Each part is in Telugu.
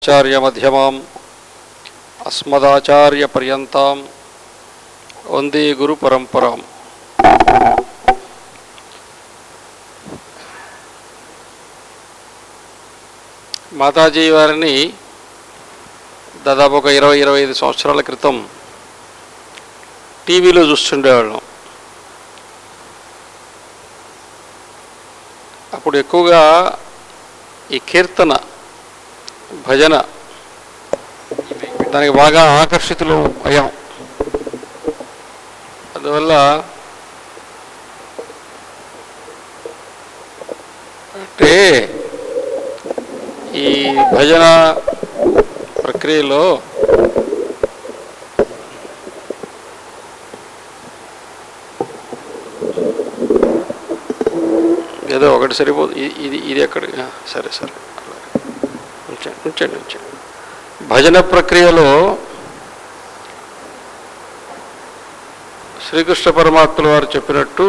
ఆచార్యమధ్యమాం అస్మదాచార్యపర్యంతాం వందే గురు పరంపరాం మాతాజీ వారిని దాదాపు ఒక ఇరవై ఇరవై ఐదు సంవత్సరాల క్రితం టీవీలో చూస్తుండేవాళ్ళం అప్పుడు ఎక్కువగా ఈ కీర్తన భజన దానికి బాగా ఆకర్షితులు అయ్యాం అందువల్ల అంటే ఈ భజన ప్రక్రియలో ఏదో ఒకటి సరిపోదు ఇ- ఇది ఇది ఎక్కడ ఆ, సరే సరే ఉంచండి ఉంచండి ఉంచండి భజన ప్రక్రియలో శ్రీకృష్ణ పరమాత్ముల వారు చెప్పినట్టు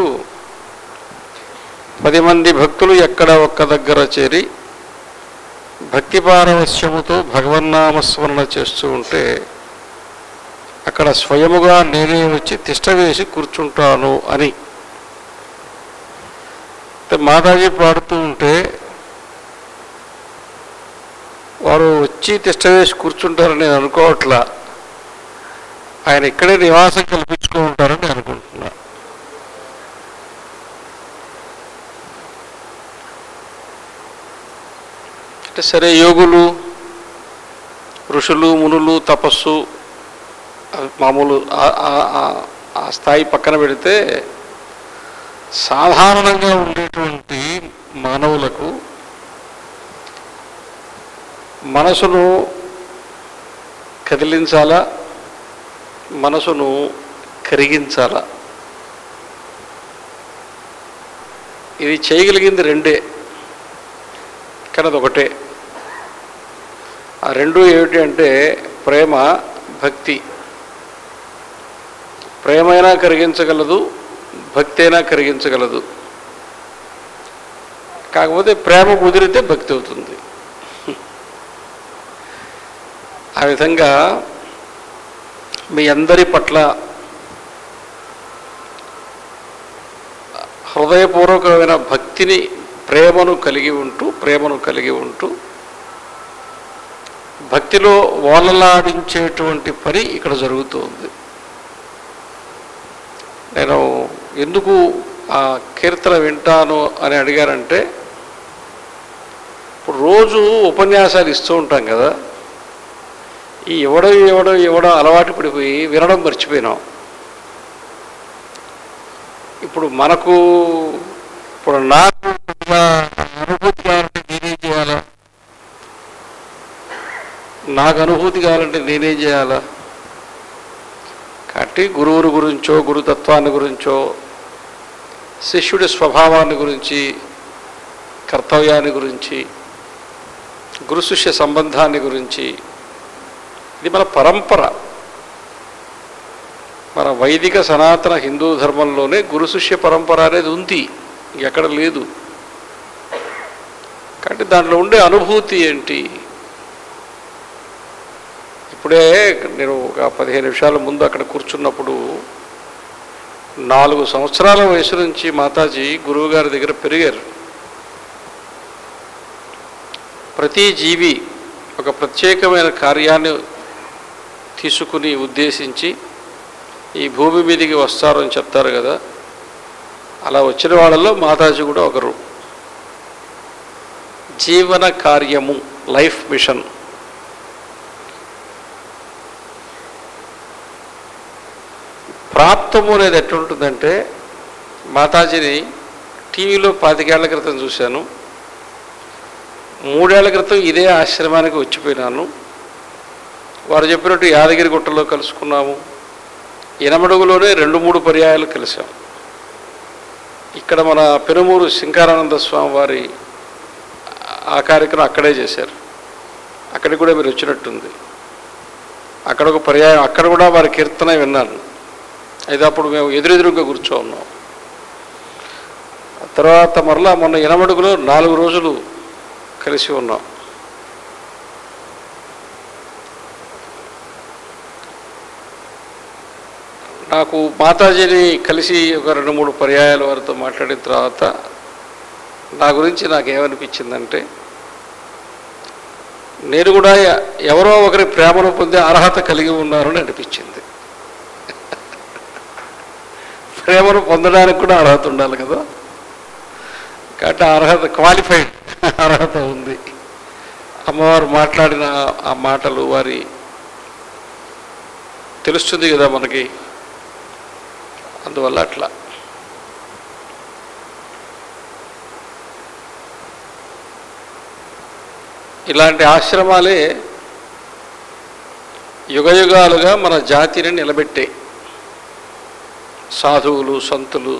పది మంది భక్తులు ఎక్కడ ఒక్క దగ్గర చేరి భక్తి పారవశ్యముతో భగవన్నామస్మరణ చేస్తూ ఉంటే అక్కడ స్వయముగా నేనే వచ్చి తిష్ట వేసి కూర్చుంటాను అని అంటే మాతాజీ పాడుతూ ఉంటే వారు వచ్చి తిష్ట వేసి కూర్చుంటారని నేను అనుకోవట్లా ఆయన ఇక్కడే నివాసం కల్పించుకో ఉంటారని అనుకుంటున్నా అంటే సరే యోగులు ఋషులు మునులు తపస్సు అవి మామూలు ఆ- ఆ- ఆ- ఆ స్థాయి పక్కన పెడితే సాధారణంగా ఉండేటువంటి మానవులకు మనసును కదిలించాలా మనసును కరిగించాలా ఇది చేయగలిగింది రెండే కానీ అది ఒకటే ఆ రెండు ఏమిటి అంటే ప్రేమ భక్తి ప్రేమైనా కరిగించగలదు భక్తి అయినా కరిగించగలదు కాకపోతే ప్రేమ కుదిరితే భక్తి అవుతుంది ఆ విధంగా మీ అందరి పట్ల హృదయపూర్వకమైన భక్తిని ప్రేమను కలిగి ఉంటూ ప్రేమను కలిగి ఉంటూ భక్తిలో ఓలలాడించేటువంటి పని ఇక్కడ జరుగుతుంది నేను ఎందుకు ఆ కీర్తన వింటాను అని అడిగారంటే ఇప్పుడు రోజు ఉపన్యాసాలు ఇస్తూ ఉంటాం కదా ఈ ఎవడో ఎవడో ఎవడో అలవాటు పడిపోయి వినడం మర్చిపోయినాం ఇప్పుడు మనకు ఇప్పుడు నాకు ఇలా అనుభూతి కావాలంటే నేనేం చేయాలా నాకు అనుభూతి కావాలంటే నేనేం చేయాలా కాబట్టి గురువుని గురించో గురుతత్వాన్ని గురించో శిష్యుడి స్వభావాన్ని గురించి కర్తవ్యాన్ని గురించి గురు శిష్య సంబంధాన్ని గురించి ఇది మన పరంపర మన వైదిక సనాతన హిందూ ధర్మంలోనే గురు శిష్య పరంపర అనేది ఉంది ఎక్కడ లేదు కాబట్టి దాంట్లో ఉండే అనుభూతి ఏంటి ఇప్పుడే నేను ఒక పదిహేను నిమిషాల ముందు అక్కడ కూర్చున్నప్పుడు నాలుగు సంవత్సరాల వయసు నుంచి మాతాజీ గురువు గారి దగ్గర పెరిగారు ప్రతి జీవి ఒక ప్రత్యేకమైన కార్యాన్ని తీసుకుని ఉద్దేశించి ఈ భూమి మీదకి వస్తారని చెప్తారు కదా అలా వచ్చిన వాళ్ళలో మాతాజీ కూడా ఒకరు జీవన కార్యము లైఫ్ మిషన్ ప్రాప్తము అనేది ఎట్లుంటుందంటే మాతాజీని టీవీలో పాతికేళ్ల క్రితం చూశాను మూడేళ్ల క్రితం ఇదే ఆశ్రమానికి వచ్చిపోయినాను వారు చెప్పినట్టు యాదగిరి గుట్టలో కలుసుకున్నాము ఎనమడుగులోనే రెండు మూడు పర్యాయాలు కలిసాం ఇక్కడ మన పెనుమూరు శంకరానంద స్వామి వారి ఆ కార్యక్రమం అక్కడే చేశారు అక్కడికి కూడా మీరు వచ్చినట్టుంది అక్కడ ఒక పర్యాయం అక్కడ కూడా వారి కీర్తన విన్నాను అయితే అప్పుడు మేము ఎదురెదురుగా కూర్చో ఉన్నాం తర్వాత మరలా మొన్న ఎనమడుగులో నాలుగు రోజులు కలిసి ఉన్నాం నాకు మాతాజీని కలిసి ఒక రెండు మూడు పర్యాయాల వారితో మాట్లాడిన తర్వాత నా గురించి నాకు ఏమనిపించిందంటే నేను కూడా ఎ- ఎవరో ఒకరి ప్రేమను పొందే అర్హత కలిగి ఉన్నారని అనిపించింది ప్రేమను పొందడానికి కూడా అర్హత ఉండాలి కదా కాబట్టి ఆ అర్హత క్వాలిఫైడ్ అర్హత ఉంది అమ్మవారు మాట్లాడిన ఆ మాటలు వారి తెలుస్తుంది కదా మనకి అందువల్ల అట్లా ఇలాంటి ఆశ్రమాలే యుగయుగాలుగా మన జాతిని నిలబెట్టాయి సాధువులు సంతులు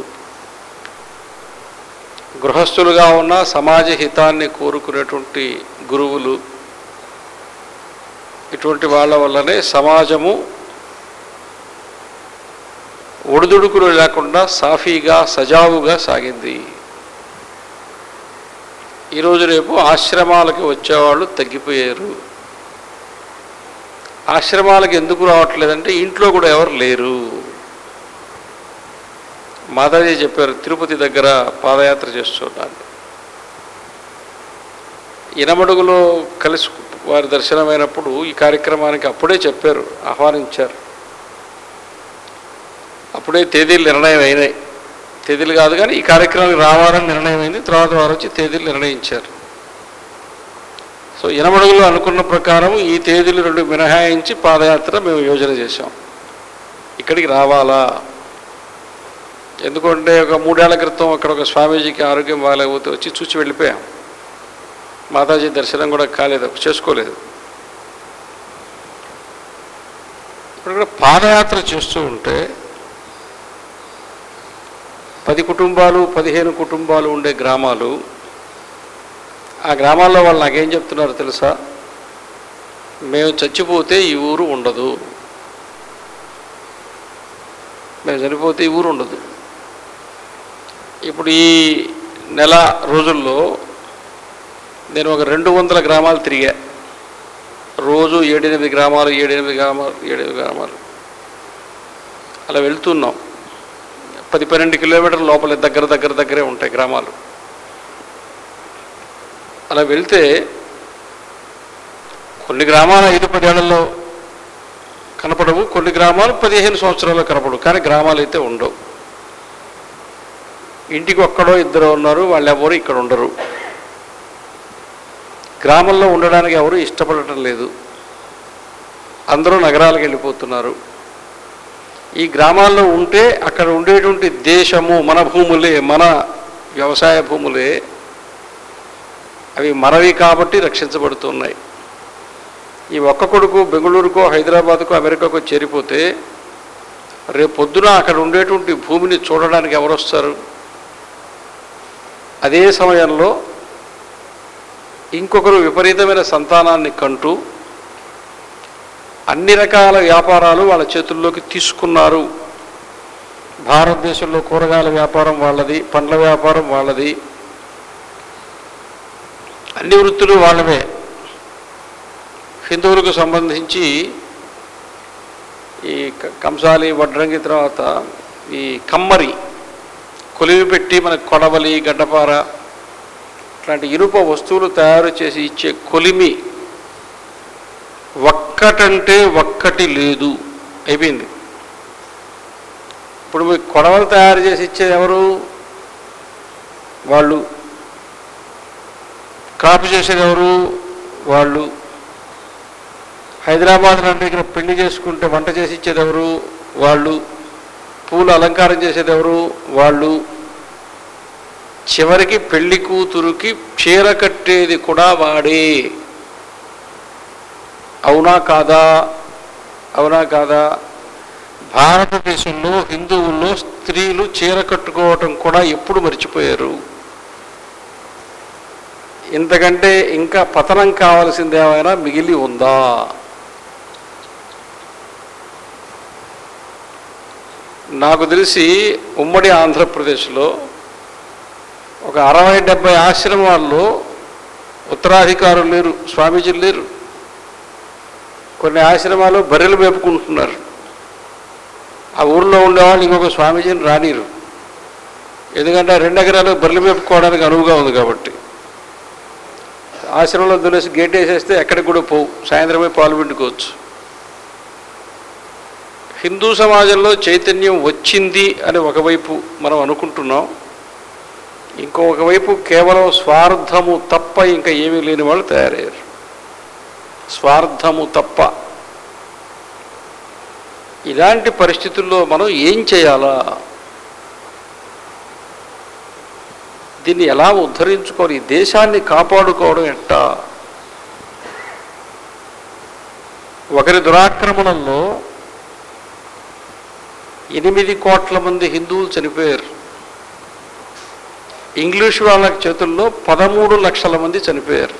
గృహస్థులుగా ఉన్న సమాజ హితాన్ని కోరుకునేటువంటి గురువులు ఇటువంటి వాళ్ళ వల్లనే సమాజము ఒడిదుడుకులు లేకుండా సాఫీగా సజావుగా సాగింది ఈరోజు రేపు ఆశ్రమాలకి వచ్చేవాళ్ళు తగ్గిపోయారు ఆశ్రమాలకు ఎందుకు రావట్లేదంటే ఇంట్లో కూడా ఎవరు లేరు మాతాజీ చెప్పారు తిరుపతి దగ్గర పాదయాత్ర చేస్తున్నాను ఇనమడుగులో కలిసి వారి దర్శనమైనప్పుడు ఈ కార్యక్రమానికి అప్పుడే చెప్పారు ఆహ్వానించారు అప్పుడే తేదీలు నిర్ణయం అయినాయి తేదీలు కాదు కానీ ఈ కార్యక్రమానికి రావాలని నిర్ణయం అయింది తర్వాత వారు వచ్చి తేదీలు నిర్ణయించారు సో ఇనమడుగులో అనుకున్న ప్రకారం ఈ తేదీలు రెండు మినహాయించి పాదయాత్ర మేము యోజన చేశాం ఇక్కడికి రావాలా ఎందుకంటే ఒక మూడేళ్ల క్రితం అక్కడ ఒక స్వామీజీకి ఆరోగ్యం బాగాలేకపోతే వచ్చి చూసి వెళ్ళిపోయాం మాతాజీ దర్శనం కూడా కాలేదు చేసుకోలేదు ఇప్పుడు ఇక్కడ పాదయాత్ర చేస్తూ ఉంటే పది కుటుంబాలు పదిహేను కుటుంబాలు ఉండే గ్రామాలు ఆ గ్రామాల్లో వాళ్ళు నాకేం చెప్తున్నారు తెలుసా మేము చచ్చిపోతే ఈ ఊరు ఉండదు మేము చనిపోతే ఈ ఊరు ఉండదు ఇప్పుడు ఈ నెల రోజుల్లో నేను ఒక రెండు వందల గ్రామాలు తిరిగా రోజు ఏడెనిమిది గ్రామాలు ఏడెనిమిది గ్రామాలు ఏడెనిమిది గ్రామాలు అలా వెళ్తున్నాం పది పన్నెండు కిలోమీటర్ల లోపల దగ్గర దగ్గర దగ్గరే ఉంటాయి గ్రామాలు అలా వెళ్తే కొన్ని గ్రామాలు ఐదు పదేళ్లలో కనపడవు కొన్ని గ్రామాలు పదిహేను సంవత్సరాల్లో కనపడవు కానీ గ్రామాలు అయితే ఉండవు ఇంటికి ఒక్కడో ఇద్దరు ఉన్నారు వాళ్ళు ఎవరు ఇక్కడ ఉండరు గ్రామంలో ఉండడానికి ఎవరు ఇష్టపడటం లేదు అందరూ నగరాలకు వెళ్ళిపోతున్నారు ఈ గ్రామాల్లో ఉంటే అక్కడ ఉండేటువంటి దేశము మన భూములే మన వ్యవసాయ భూములే అవి మనవి కాబట్టి రక్షించబడుతున్నాయి ఈ ఒక్క కొడుకు బెంగళూరుకో హైదరాబాద్కో అమెరికాకో చేరిపోతే రేపు పొద్దున అక్కడ ఉండేటువంటి భూమిని చూడడానికి ఎవరు వస్తారు అదే సమయంలో ఇంకొకరు విపరీతమైన సంతానాన్ని కంటూ అన్ని రకాల వ్యాపారాలు వాళ్ళ చేతుల్లోకి తీసుకున్నారు భారతదేశంలో కూరగాయల వ్యాపారం వాళ్ళది పండ్ల వ్యాపారం వాళ్ళది అన్ని వృత్తులు వాళ్ళవే హిందువులకు సంబంధించి ఈ క- కంసాలి వడ్రంగి తర్వాత ఈ కమ్మరి కొలివి పెట్టి మనకు కొడవలి గడ్డపార ఇట్లాంటి ఇనుప వస్తువులు తయారు చేసి ఇచ్చే కొలిమి ఒక్కటంటే ఒక్కటి లేదు అయిపోయింది ఇప్పుడు మీకు కొడవలు తయారు చేసి ఇచ్చేది ఎవరు వాళ్ళు క్రాప్ చేసేది ఎవరు వాళ్ళు హైదరాబాద్ లాంటి ఇక్కడ పెళ్లి చేసుకుంటే వంట చేసి ఇచ్చేది ఎవరు వాళ్ళు పూలు అలంకారం చేసేది ఎవరు వాళ్ళు చివరికి పెళ్లి కూతురుకి చీర కట్టేది కూడా వాడే అవునా కాదా అవునా కాదా భారతదేశంలో హిందువుల్లో స్త్రీలు చీర కట్టుకోవటం కూడా ఎప్పుడు మర్చిపోయారు ఇంతకంటే ఇంకా పతనం కావాల్సింది ఏమైనా మిగిలి ఉందా నాకు తెలిసి ఉమ్మడి ఆంధ్రప్రదేశ్లో ఒక అరవై డెబ్బై ఆశ్రమాల్లో ఉత్తరాధికారులు లేరు స్వామీజీలు లేరు కొన్ని ఆశ్రమాలు బర్రెలు మేపుకుంటున్నారు ఆ ఊర్లో ఉండేవాళ్ళు ఇంకొక స్వామీజీని రానిరు ఎందుకంటే ఆ రెండు ఎకరాలు బర్రెలు మేపుకోవడానికి అనువుగా ఉంది కాబట్టి ఆశ్రమంలో దులేసి గేట్ వేసేస్తే ఎక్కడికి కూడా పోవు సాయంత్రమే పాలు పిండుకోవచ్చు హిందూ సమాజంలో చైతన్యం వచ్చింది అని ఒకవైపు మనం అనుకుంటున్నాం ఇంకొక వైపు కేవలం స్వార్థము తప్ప ఇంకా ఏమీ లేని వాళ్ళు తయారయ్యారు స్వార్థము తప్ప ఇలాంటి పరిస్థితుల్లో మనం ఏం చేయాలా దీన్ని ఎలా ఉద్ధరించుకోవాలి ఈ దేశాన్ని కాపాడుకోవడం ఎట్టా ఒకరి దురాక్రమణంలో ఎనిమిది కోట్ల మంది హిందువులు చనిపోయారు ఇంగ్లీష్ వాళ్ళ చేతుల్లో పదమూడు లక్షల మంది చనిపోయారు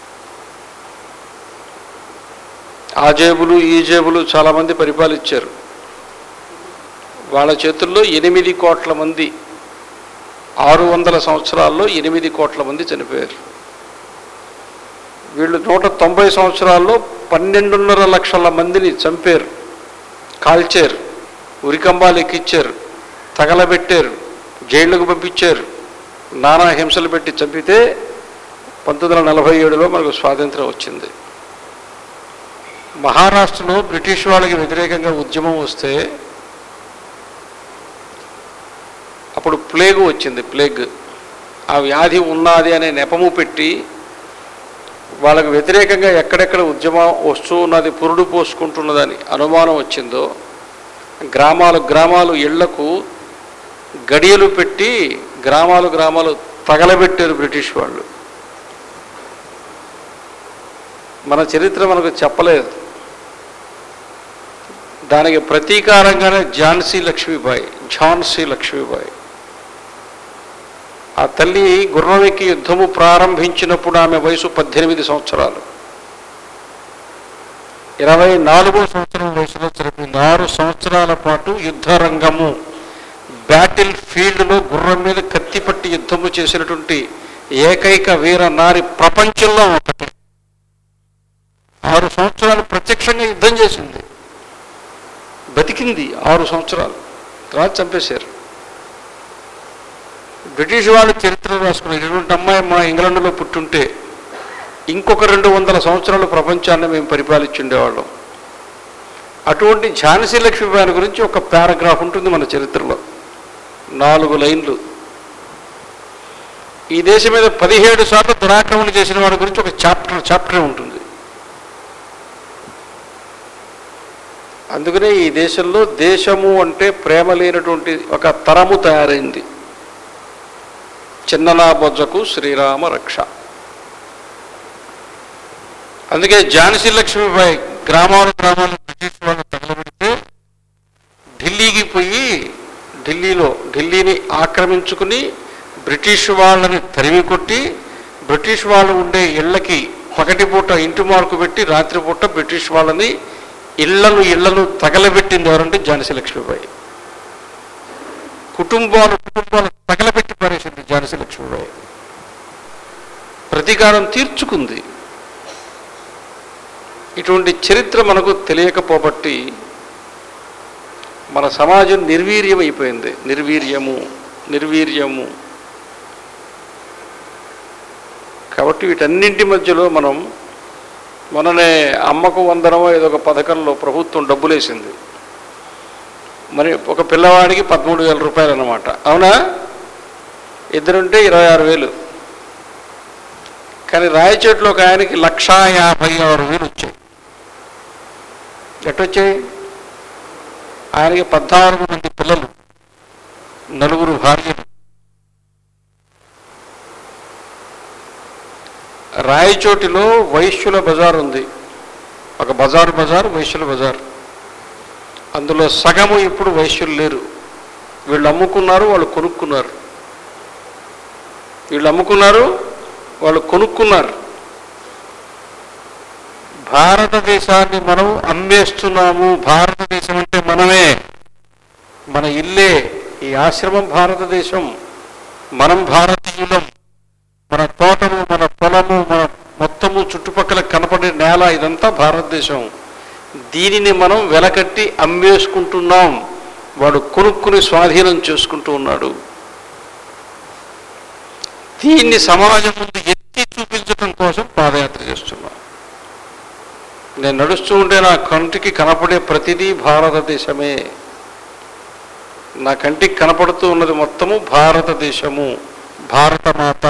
ఆ జేబులు ఈ జేబులు చాలామంది పరిపాలించారు వాళ్ళ చేతుల్లో ఎనిమిది కోట్ల మంది ఆరు వందల సంవత్సరాల్లో ఎనిమిది కోట్ల మంది చనిపోయారు వీళ్ళు నూట తొంభై సంవత్సరాల్లో పన్నెండున్నర లక్షల మందిని చంపారు కాల్చారు ఉరికంబాలు ఎక్కించారు తగలబెట్టారు జైళ్ళకు పంపించారు నానా హింసలు పెట్టి చంపితే పంతొమ్మిది వందల నలభై ఏడులో మనకు స్వాతంత్రం వచ్చింది మహారాష్ట్రలో బ్రిటిష్ వాళ్ళకి వ్యతిరేకంగా ఉద్యమం వస్తే అప్పుడు ప్లేగు వచ్చింది ప్లేగ్ ఆ వ్యాధి ఉన్నది అనే నెపము పెట్టి వాళ్ళకు వ్యతిరేకంగా ఎక్కడెక్కడ ఉద్యమం వస్తూ ఉన్నది పురుడు పోసుకుంటున్నదని అనుమానం వచ్చిందో గ్రామాలు గ్రామాలు ఇళ్లకు గడియలు పెట్టి గ్రామాలు గ్రామాలు తగలబెట్టారు బ్రిటిష్ వాళ్ళు మన చరిత్ర మనకు చెప్పలేదు దానికి ప్రతీకారంగానే ఝాన్సీ లక్ష్మీబాయి ఝాన్సీ లక్ష్మీబాయి ఆ తల్లి గుర్రమెక్కి యుద్ధము ప్రారంభించినప్పుడు ఆమె వయసు పద్దెనిమిది సంవత్సరాలు ఇరవై నాలుగో సంవత్సరం వయసులో జరిపింది ఆరు సంవత్సరాల పాటు యుద్ధ రంగము బ్యాటిల్ ఫీల్డ్లో గుర్రం మీద కత్తి పట్టి యుద్ధము చేసినటువంటి ఏకైక వీర నారి ప్రపంచంలో ఒకటి ఆరు సంవత్సరాలు ప్రత్యక్షంగా యుద్ధం చేసింది బతికింది ఆరు సంవత్సరాలు తర్వాత చంపేశారు బ్రిటిష్ వాళ్ళు చరిత్ర రాసుకున్నారు ఇటువంటి అమ్మాయి మా ఇంగ్లాండ్లో పుట్టుంటే ఇంకొక రెండు వందల సంవత్సరాలు ప్రపంచాన్ని మేము పరిపాలించుండేవాళ్ళం అటువంటి ఝాన్సీ లక్ష్మీబాయి గురించి ఒక పారాగ్రాఫ్ ఉంటుంది మన చరిత్రలో నాలుగు లైన్లు ఈ దేశం మీద పదిహేడు సార్లు దురాక్రమణ చేసిన వాడి గురించి ఒక చాప్టర్ చాప్టరే ఉంటుంది అందుకనే ఈ దేశంలో దేశము అంటే ప్రేమ లేనటువంటి ఒక తరము తయారైంది చిన్ననా బొజ్జకు శ్రీరామ రక్ష అందుకే ఝాన్సీ లక్ష్మీబాయి గ్రామాలు గ్రామాలు బ్రిటిష్ వాళ్ళు తగలబెడితే ఢిల్లీకి పోయి ఢిల్లీలో ఢిల్లీని ఆక్రమించుకుని బ్రిటిష్ వాళ్ళని తరిమి కొట్టి బ్రిటిష్ వాళ్ళు ఉండే ఇళ్ళకి పగటిపూట ఇంటి మార్కు పెట్టి రాత్రిపూట బ్రిటిష్ వాళ్ళని ఇళ్లను ఇళ్లను తగలబెట్టింది ఎవరంటే ఝాన్సీ లక్ష్మీబాయి కుటుంబాలు కుటుంబాలు తగలబెట్టి పారేసింది ఝాన్సీ లక్ష్మీబాయి ప్రతీకారం తీర్చుకుంది ఇటువంటి చరిత్ర మనకు తెలియకపోబట్టి మన సమాజం నిర్వీర్యం అయిపోయింది నిర్వీర్యము నిర్వీర్యము కాబట్టి వీటన్నింటి మధ్యలో మనం మొన్ననే అమ్మకు వందనమో ఏదో ఒక పథకంలో ప్రభుత్వం డబ్బులేసింది మరి ఒక పిల్లవాడికి పదమూడు వేల రూపాయలు అన్నమాట అవునా ఇద్దరుంటే ఇరవై ఆరు వేలు కానీ రాయచోట్లో ఒక ఆయనకి లక్షా యాభై ఆరు వేలు వచ్చాయి ఎట్టొచ్చాయి ఆయనకి పద్నాలుగు మంది పిల్లలు నలుగురు భార్యలు రాయచోటిలో వైశ్యుల బజార్ ఉంది ఒక బజారు బజార్ వైశ్యుల బజార్ అందులో సగము ఇప్పుడు వైశ్యులు లేరు వీళ్ళు అమ్ముకున్నారు వాళ్ళు కొనుక్కున్నారు వీళ్ళు అమ్ముకున్నారు వాళ్ళు కొనుక్కున్నారు భారతదేశాన్ని మనం అమ్మేస్తున్నాము భారతదేశం అంటే మనమే మన ఇల్లే ఈ ఆశ్రమం భారతదేశం మనం భారతీయులం మన తోటము మన పొలము మన మొత్తము చుట్టుపక్కల కనపడే నేల ఇదంతా భారతదేశం దీనిని మనం వెలకట్టి అమ్మేసుకుంటున్నాం వాడు కొనుక్కుని స్వాధీనం చేసుకుంటూ ఉన్నాడు దీన్ని సమాజం ముందు ఎత్తి చూపించడం కోసం పాదయాత్ర చేస్తున్నా నేను నడుస్తూ ఉంటే నా కంటికి కనపడే ప్రతిదీ భారతదేశమే నా కంటికి కనపడుతూ ఉన్నది మొత్తము భారతదేశము భారతమాత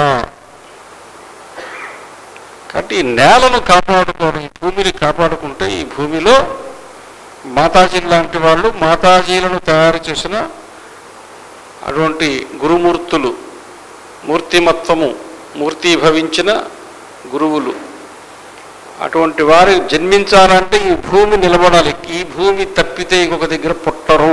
కాబట్టి ఈ నేలను కాపాడుకోవడం ఈ భూమిని కాపాడుకుంటే ఈ భూమిలో మాతాజీ లాంటి వాళ్ళు మాతాజీలను తయారు చేసిన అటువంటి గురుమూర్తులు మూర్తిమత్వము మూర్తీభవించిన గురువులు అటువంటి వారు జన్మించాలంటే ఈ భూమి నిలబడాలి ఈ భూమి తప్పితే ఇంకొక దగ్గర పుట్టరు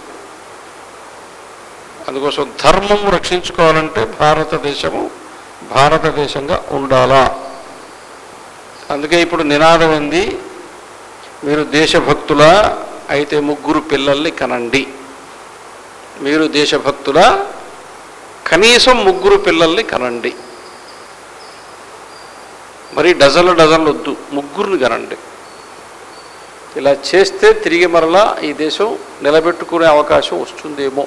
అందుకోసం ధర్మం రక్షించుకోవాలంటే భారతదేశము భారతదేశంగా ఉండాలా అందుకే ఇప్పుడు నినాదం ఉంది మీరు దేశభక్తుల అయితే ముగ్గురు పిల్లల్ని కనండి మీరు దేశభక్తుల కనీసం ముగ్గురు పిల్లల్ని కనండి మరి డజన్లు డజన్లు వద్దు ముగ్గురిని కనండి ఇలా చేస్తే తిరిగి మరలా ఈ దేశం నిలబెట్టుకునే అవకాశం వస్తుందేమో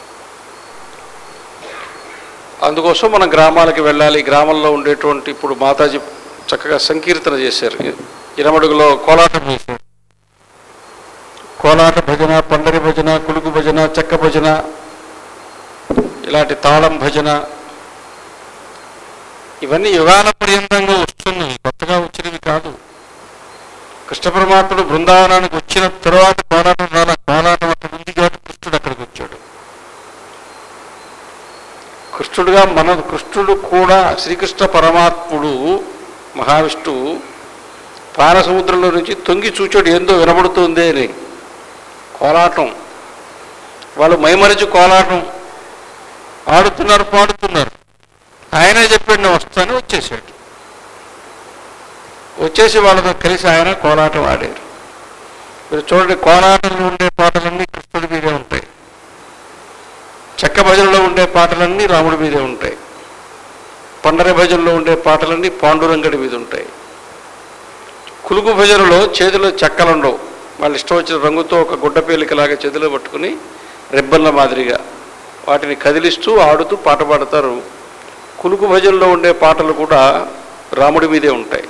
అందుకోసం మనం గ్రామాలకు వెళ్ళాలి గ్రామంలో ఉండేటువంటి ఇప్పుడు మాతాజీ చక్కగా సంకీర్తన చేశారు ఇరమడుగులో కోలాటం చేశారు కోలాట భజన పండరి భజన కులుగు భజన చెక్క భజన ఇలాంటి తాళం భజన ఇవన్నీ యుగాల పర్యంతంగా వస్తున్నాయి కొత్తగా వచ్చినవి కాదు కృష్ణ పరమాత్ముడు బృందావనానికి వచ్చిన తరువాత కోలాటం రాల కోలాటం అక్కడ ఉంది కాబట్టి కృష్ణుడు అక్కడికి వచ్చాడు కృష్ణుడుగా మన కృష్ణుడు కూడా శ్రీకృష్ణ పరమాత్ముడు మహావిష్ణువు పారసముద్రంలో నుంచి తొంగి చూచాడు ఏందో వినబడుతుంది అని కోలాటం వాళ్ళు మైమరిచి కోలాటం ఆడుతున్నారు పాడుతున్నారు ఆయనే చెప్పాడు నేను వస్తాను వచ్చేసాడు వచ్చేసి వాళ్ళతో కలిసి ఆయన కోలాటం ఆడారు మీరు చూడండి కోలాటంలో ఉండే పాటలన్నీ కృష్ణుడి మీదే ఉంటాయి చెక్క భజనలో ఉండే పాటలన్నీ రాముడి మీదే ఉంటాయి పండరి భజనలో ఉండే పాటలన్నీ పాండురంగడి మీద ఉంటాయి కులుగు భజనలో చేతిలో చెక్కలుండవు వాళ్ళు ఇష్టం వచ్చిన రంగుతో ఒక గుడ్డ పేలికలాగా చేతిలో పట్టుకుని రెబ్బన్ల మాదిరిగా వాటిని కదిలిస్తూ ఆడుతూ పాట పాడతారు కులుకు భజనలో ఉండే పాటలు కూడా రాముడి మీదే ఉంటాయి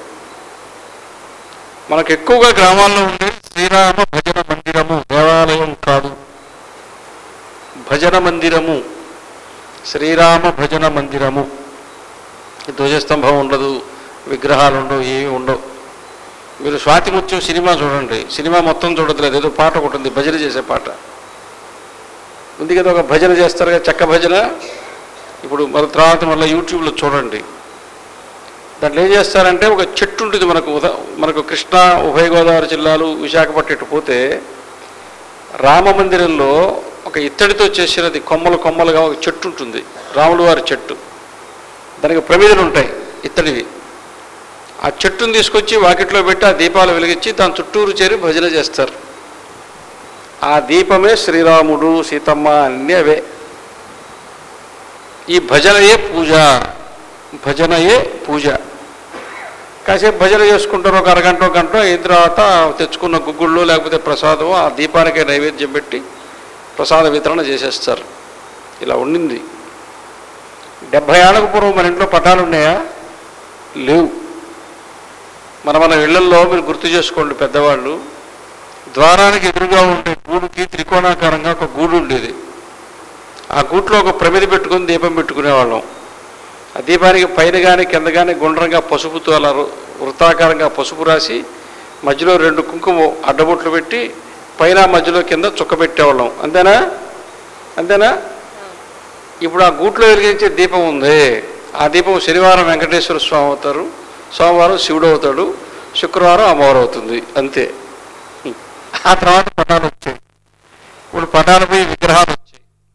మనకు ఎక్కువగా గ్రామాల్లో ఉండే శ్రీరామ భజన మందిరము దేవాలయం కాదు భజన మందిరము శ్రీరామ భజన మందిరము ఈ ధ్వజస్తంభం ఉండదు విగ్రహాలు ఉండవు ఏమి ఉండవు మీరు స్వాతిముత్యం సినిమా చూడండి సినిమా మొత్తం చూడట్లేదు ఏదో పాట ఒకటి ఉంది భజన చేసే పాట ఉంది కదా ఒక భజన చేస్తారు కదా చెక్క భజన ఇప్పుడు మన తర్వాత మళ్ళీ యూట్యూబ్లో చూడండి దాంట్లో ఏం చేస్తారంటే ఒక చెట్టు ఉంటుంది మనకు ఉదా మనకు కృష్ణా ఉభయ గోదావరి జిల్లాలు విశాఖపట్నం ఇటు పోతే రామ మందిరంలో ఒక ఇత్తడితో చేసినది కొమ్మలు కొమ్మలుగా ఒక చెట్టు ఉంటుంది రాముల వారి చెట్టు దానికి ప్రమిదలు ఉంటాయి ఇత్తడివి ఆ చెట్టును తీసుకొచ్చి వాకిట్లో పెట్టి ఆ దీపాలు వెలిగించి దాని చుట్టూరు చేరి భజన చేస్తారు ఆ దీపమే శ్రీరాముడు సీతమ్మ అన్నీ అవే ఈ భజనయే పూజ భజనయే పూజ కాసేపు భజన చేసుకుంటారు ఒక అరగంట ఒక గంట అయిన తర్వాత తెచ్చుకున్న గుగ్గుళ్ళు లేకపోతే ప్రసాదం ఆ దీపానికే నైవేద్యం పెట్టి ప్రసాద వితరణ చేసేస్తారు ఇలా ఉండింది డెబ్భై ఏళ్ళకు పూర్వం మన ఇంట్లో పటాలు ఉన్నాయా లేవు మన మన ఇళ్లల్లో మీరు గుర్తు చేసుకోండి పెద్దవాళ్ళు ద్వారానికి ఎదురుగా ఉండే గూడుకి త్రికోణాకారంగా ఒక గూడు ఉండేది ఆ గూట్లో ఒక ప్రమిది పెట్టుకొని దీపం పెట్టుకునేవాళ్ళం ఆ దీపానికి పైన కానీ కింద కానీ గుండ్రంగా పసుపుతో అలా వృ- వృత్తాకారంగా పసుపు రాసి మధ్యలో రెండు కుంకుమ అడ్డబొట్లు పెట్టి పైన మధ్యలో కింద చుక్క పెట్టేవాళ్ళం అంతేనా అంతేనా ఇప్పుడు ఆ గూట్లో వెలిగించే దీపం ఉంది ఆ దీపం శనివారం వెంకటేశ్వర స్వామి అవుతారు సోమవారం శివుడు అవుతాడు శుక్రవారం అమ్మవారు అవుతుంది అంతే ఆ తర్వాత పటాలు వచ్చాయి ఇప్పుడు పటాలు పోయి విగ్రహాలు వచ్చాయి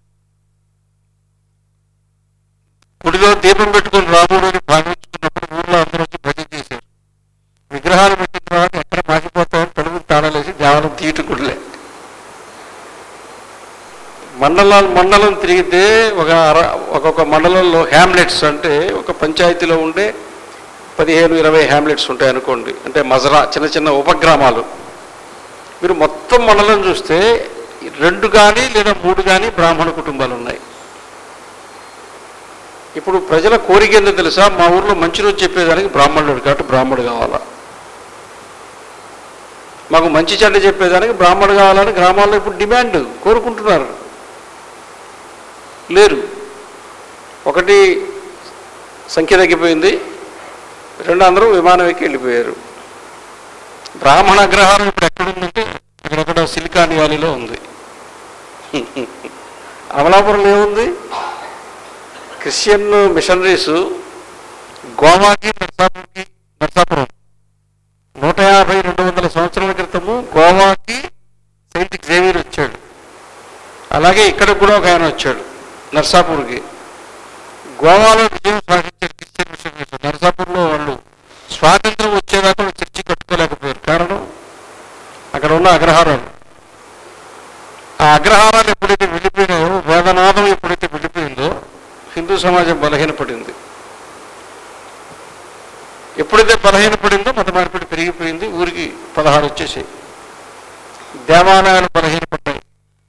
గుడిలో దీపం పెట్టుకుని రాముడు అని భావించుకున్నప్పుడు ఊళ్ళో అందరూ వచ్చి భజన చేశారు విగ్రహాలు పెట్టిన తర్వాత ఎక్కడ మాసిపోతామని తలుపు తాళాలేసి దేవాలయం తీయటం గుడిలే మండలాలు మండలం తిరిగితే ఒక అర ఒక్కొక్క మండలంలో హ్యామ్లెట్స్ అంటే ఒక పంచాయతీలో ఉండే పదిహేను ఇరవై హ్యామ్లెట్స్ ఉంటాయి అనుకోండి అంటే మజరా చిన్న చిన్న ఉపగ్రామాలు మీరు మొత్తం మండలం చూస్తే రెండు కానీ లేదా మూడు కానీ బ్రాహ్మణ కుటుంబాలు ఉన్నాయి ఇప్పుడు ప్రజల కోరిక ఏందో తెలుసా మా ఊర్లో మంచి రోజు చెప్పేదానికి బ్రాహ్మణుడు కాబట్టి బ్రాహ్మడు కావాలా మాకు మంచి చెడ్డ చెప్పేదానికి బ్రాహ్మడు కావాలని గ్రామాల్లో ఇప్పుడు డిమాండ్ కోరుకుంటున్నారు లేరు ఒకటి సంఖ్య తగ్గిపోయింది రెండు అందరూ విమానం ఎక్కి వెళ్ళిపోయారు బ్రాహ్మణ అగ్రహారం ఇప్పుడు ఎక్కడుందంటే ఇక్కడెక్కడ సిలికాన్ వ్యాలీలో ఉంది అమలాపురంలో ఏముంది క్రిస్టియన్ మిషనరీస్ గోవాకి నర్సాపురంకి నర్సాపురం నూట యాభై రెండు వందల సంవత్సరాల క్రితము గోవాకి సెయింట్ జేవియర్ వచ్చాడు అలాగే ఇక్కడ కూడా ఒక ఆయన వచ్చాడు నర్సాపూర్కి గోవాలో విజయం సాధించారు క్రిస్టియన్ మిషనరీస్ నర్సాపూర్లో వాళ్ళు స్వాతంత్రం వచ్చేదాకా వాళ్ళు చర్చి కట్టుకోలేకపోయారు కారణం అక్కడ ఉన్న అగ్రహారాలు ఆ అగ్రహారాలు ఎప్పుడైతే వెళ్ళిపోయినాయో వేదనాదం ఎప్పుడైతే వెళ్ళిపోయిందో హిందూ సమాజం బలహీనపడింది ఎప్పుడైతే బలహీనపడిందో మత మార్పిడి పెరిగిపోయింది ఊరికి పదహారు వచ్చేసాయి దేవాలయాలు బలహీనపడ్డాయి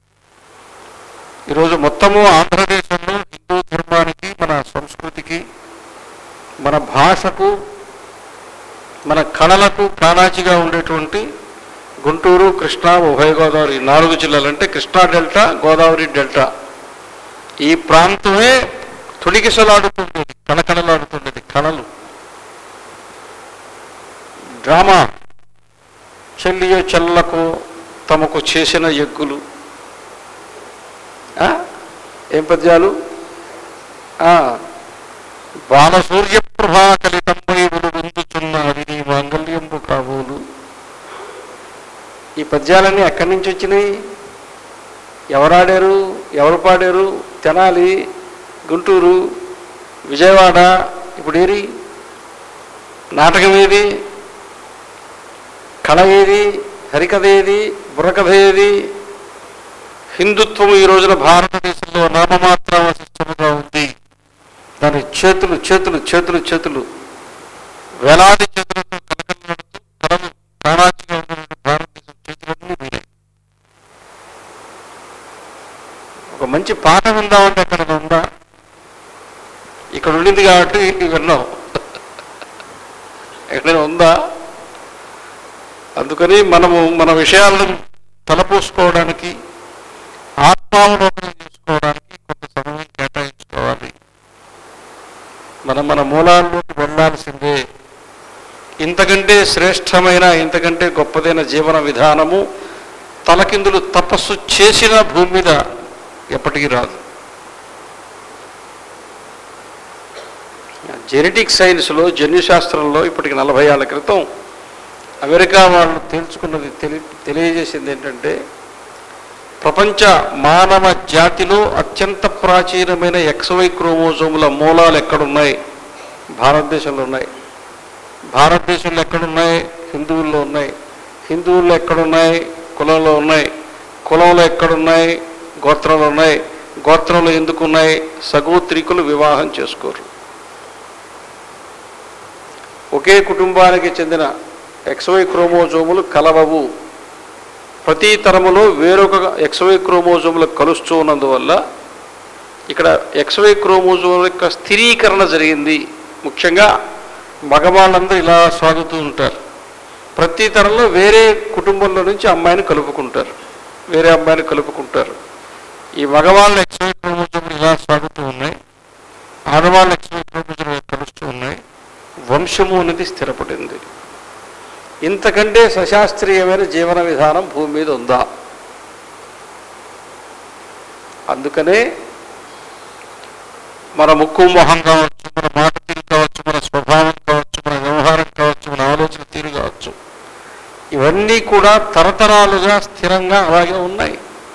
ఈరోజు మొత్తము ఆంధ్రదేశంలో హిందూ ధర్మానికి మన సంస్కృతికి మన భాషకు మన కళలకు ప్రాణాచిగా ఉండేటువంటి గుంటూరు కృష్ణా ఉభయ గోదావరి ఈ నాలుగు జిల్లాలు అంటే కృష్ణా డెల్టా గోదావరి డెల్టా ఈ ప్రాంతమే తొడిగిసలాడుతుండేది కళకళలాడుతుండేది కళలు డ్రామా చెల్లియో చెల్లకు తమకు చేసిన ఎగ్గులు ఆ? ఏం పద్యాలు ఆ, బాలసూర్య ప్రభా కలితంబైవులు పొందుచున్నది నీ మాంగళ్యంబు కాబోలు ఈ పద్యాలన్నీ ఎక్కడి నుంచి వచ్చినాయి ఎవరాడారు ఎవరు పాడారు తెనాలి గుంటూరు విజయవాడ ఇప్పుడు ఏరి నాటకం ఏది కళ ఏది హరికథ ఏది బుర్రకథ ఏది హిందుత్వం ఈ రోజున భారతదేశంలో నామమాత్ర అవశిష్టముగా ఉంది దాని చేతులు చేతులు చేతులు చేతులు వేలాది చేతులతో కలకలాడుతూ కళలు ప్రాణాచిగా ఉన్నటువంటి భారతదేశం చేతులన్నీ మీరే ఒక మంచి పాట విందామంటే అక్కడ ఉందా ఇక్కడ ఉండింది కాబట్టి విన్నాం ఎక్కడైనా ఉందా అందుకని మనము మన విషయాలను తలపోసుకోవడానికి ఆత్మావలోకనం చేసుకోవడానికి కొంత సమయం కేటాయించుకోవాలి మనం మన మూలాల్లోకి వెళ్ళాల్సిందే ఇంతకంటే శ్రేష్టమైన ఇంతకంటే గొప్పదైన జీవన విధానము తలకిందులు తపస్సు చేసిన భూమి మీద ఎప్పటికీ రాదు జెనెటిక్ సైన్స్లో జన్యుశాస్త్రంలో ఇప్పటికి నలభై ఏళ్ళ క్రితం అమెరికా వాళ్ళు తేల్చుకున్నది తెలి తెలియజేసింది ఏంటంటే ప్రపంచ మానవ జాతిలో అత్యంత ప్రాచీనమైన ఎక్స్వై క్రోమోజోముల మూలాలు ఎక్కడున్నాయి భారతదేశంలో ఉన్నాయి భారతదేశంలో ఎక్కడున్నాయి హిందువుల్లో ఉన్నాయి హిందువుల్లో ఎక్కడున్నాయి కులంలో ఉన్నాయి కులంలో ఎక్కడున్నాయి గోత్రంలో ఉన్నాయి గోత్రంలో ఎందుకు ఉన్నాయి సగోత్రికులు వివాహం చేసుకోరు ఒకే కుటుంబానికి చెందిన ఎక్స్వై క్రోమోజోములు కలవవు ప్రతి తరములో వేరొక ఎక్స్వై క్రోమోజోములు కలుస్తూ ఉన్నందువల్ల ఇక్కడ ఎక్స్వై క్రోమోజోముల యొక్క స్థిరీకరణ జరిగింది ముఖ్యంగా మగవాళ్ళందరూ ఇలా సాగుతూ ఉంటారు ప్రతి తరంలో వేరే కుటుంబంలో నుంచి అమ్మాయిని కలుపుకుంటారు వేరే అమ్మాయిని కలుపుకుంటారు ఈ మగవాళ్ళ ఎక్స్వై క్రోమోజోములు ఇలా సాగుతూ ఉన్నాయి ఆడవాళ్ళ ఎక్స్వై క్రోమోజోములు కలుస్తూ ఉన్నాయి వంశము అనేది స్థిరపడింది ఇంతకంటే సశాస్త్రీయమైన జీవన విధానం భూమి మీద ఉందా అందుకనే మన ముక్కు మొహం కావచ్చు మన మాట తీరు కావచ్చు మన స్వభావం కావచ్చు మన వ్యవహారం కావచ్చు మన ఆలోచన తీరు కావచ్చు ఇవన్నీ కూడా తరతరాలుగా స్థిరంగా అలాగే ఉన్నాయి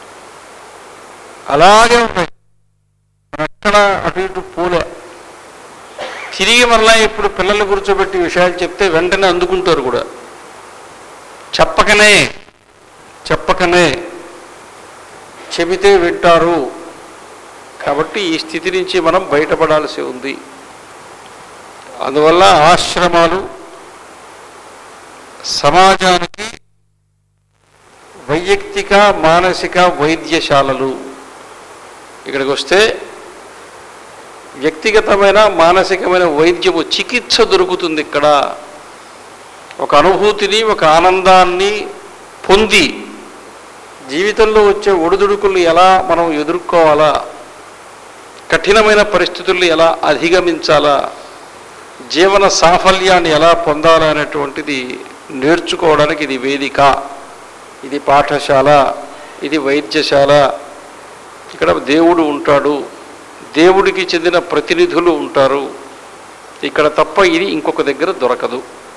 అలాగే ఉన్నాయి మనం ఎక్కడ అటు ఇటు పోలే తిరిగి మరలా ఇప్పుడు పిల్లలు కూర్చోబెట్టి విషయాలు చెప్తే వెంటనే అందుకుంటారు కూడా చెప్పకనే చెప్పకనే చెబితే వింటారు కాబట్టి ఈ స్థితి నుంచి మనం బయటపడాల్సి ఉంది అందువల్ల ఆశ్రమాలు సమాజానికి వైయక్తిక మానసిక వైద్యశాలలు ఇక్కడికి వస్తే వ్యక్తిగతమైన మానసికమైన వైద్యము చికిత్స దొరుకుతుంది ఇక్కడ ఒక అనుభూతిని ఒక ఆనందాన్ని పొంది జీవితంలో వచ్చే ఒడిదుడుకుల్ని ఎలా మనం ఎదుర్కోవాలా కఠినమైన పరిస్థితుల్ని ఎలా అధిగమించాలా జీవన సాఫల్యాన్ని ఎలా పొందాలా అనేటువంటిది నేర్చుకోవడానికి ఇది వేదిక ఇది పాఠశాల ఇది వైద్యశాల ఇక్కడ దేవుడు ఉంటాడు దేవుడికి చెందిన ప్రతినిధులు ఉంటారు ఇక్కడ తప్ప ఇది ఇంకొక దగ్గర దొరకదు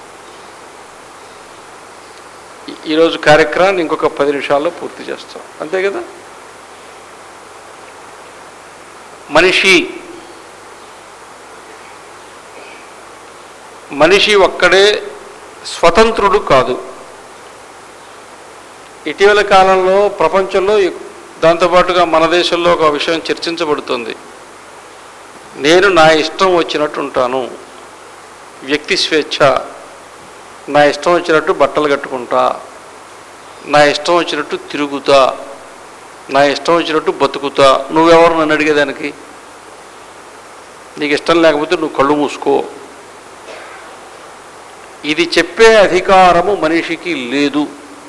ఈ- ఈరోజు కార్యక్రమాన్ని ఇంకొక పది నిమిషాల్లో పూర్తి చేస్తాం అంతే కదా మనిషి మనిషి ఒక్కడే స్వతంత్రుడు కాదు ఇటీవల కాలంలో ప్రపంచంలో ఎక్- దాంతోపాటుగా మన దేశంలో ఒక విషయం చర్చించబడుతుంది నేను నా ఇష్టం వచ్చినట్టు ఉంటాను వ్యక్తి స్వేచ్ఛ నా ఇష్టం వచ్చినట్టు బట్టలు కట్టుకుంటా నా ఇష్టం వచ్చినట్టు తిరుగుతా నా ఇష్టం వచ్చినట్టు బతుకుతా నువ్వెవరు నన్ను అడిగేదానికి నీకు ఇష్టం లేకపోతే నువ్వు కళ్ళు మూసుకో ఇది చెప్పే అధికారము మనిషికి లేదు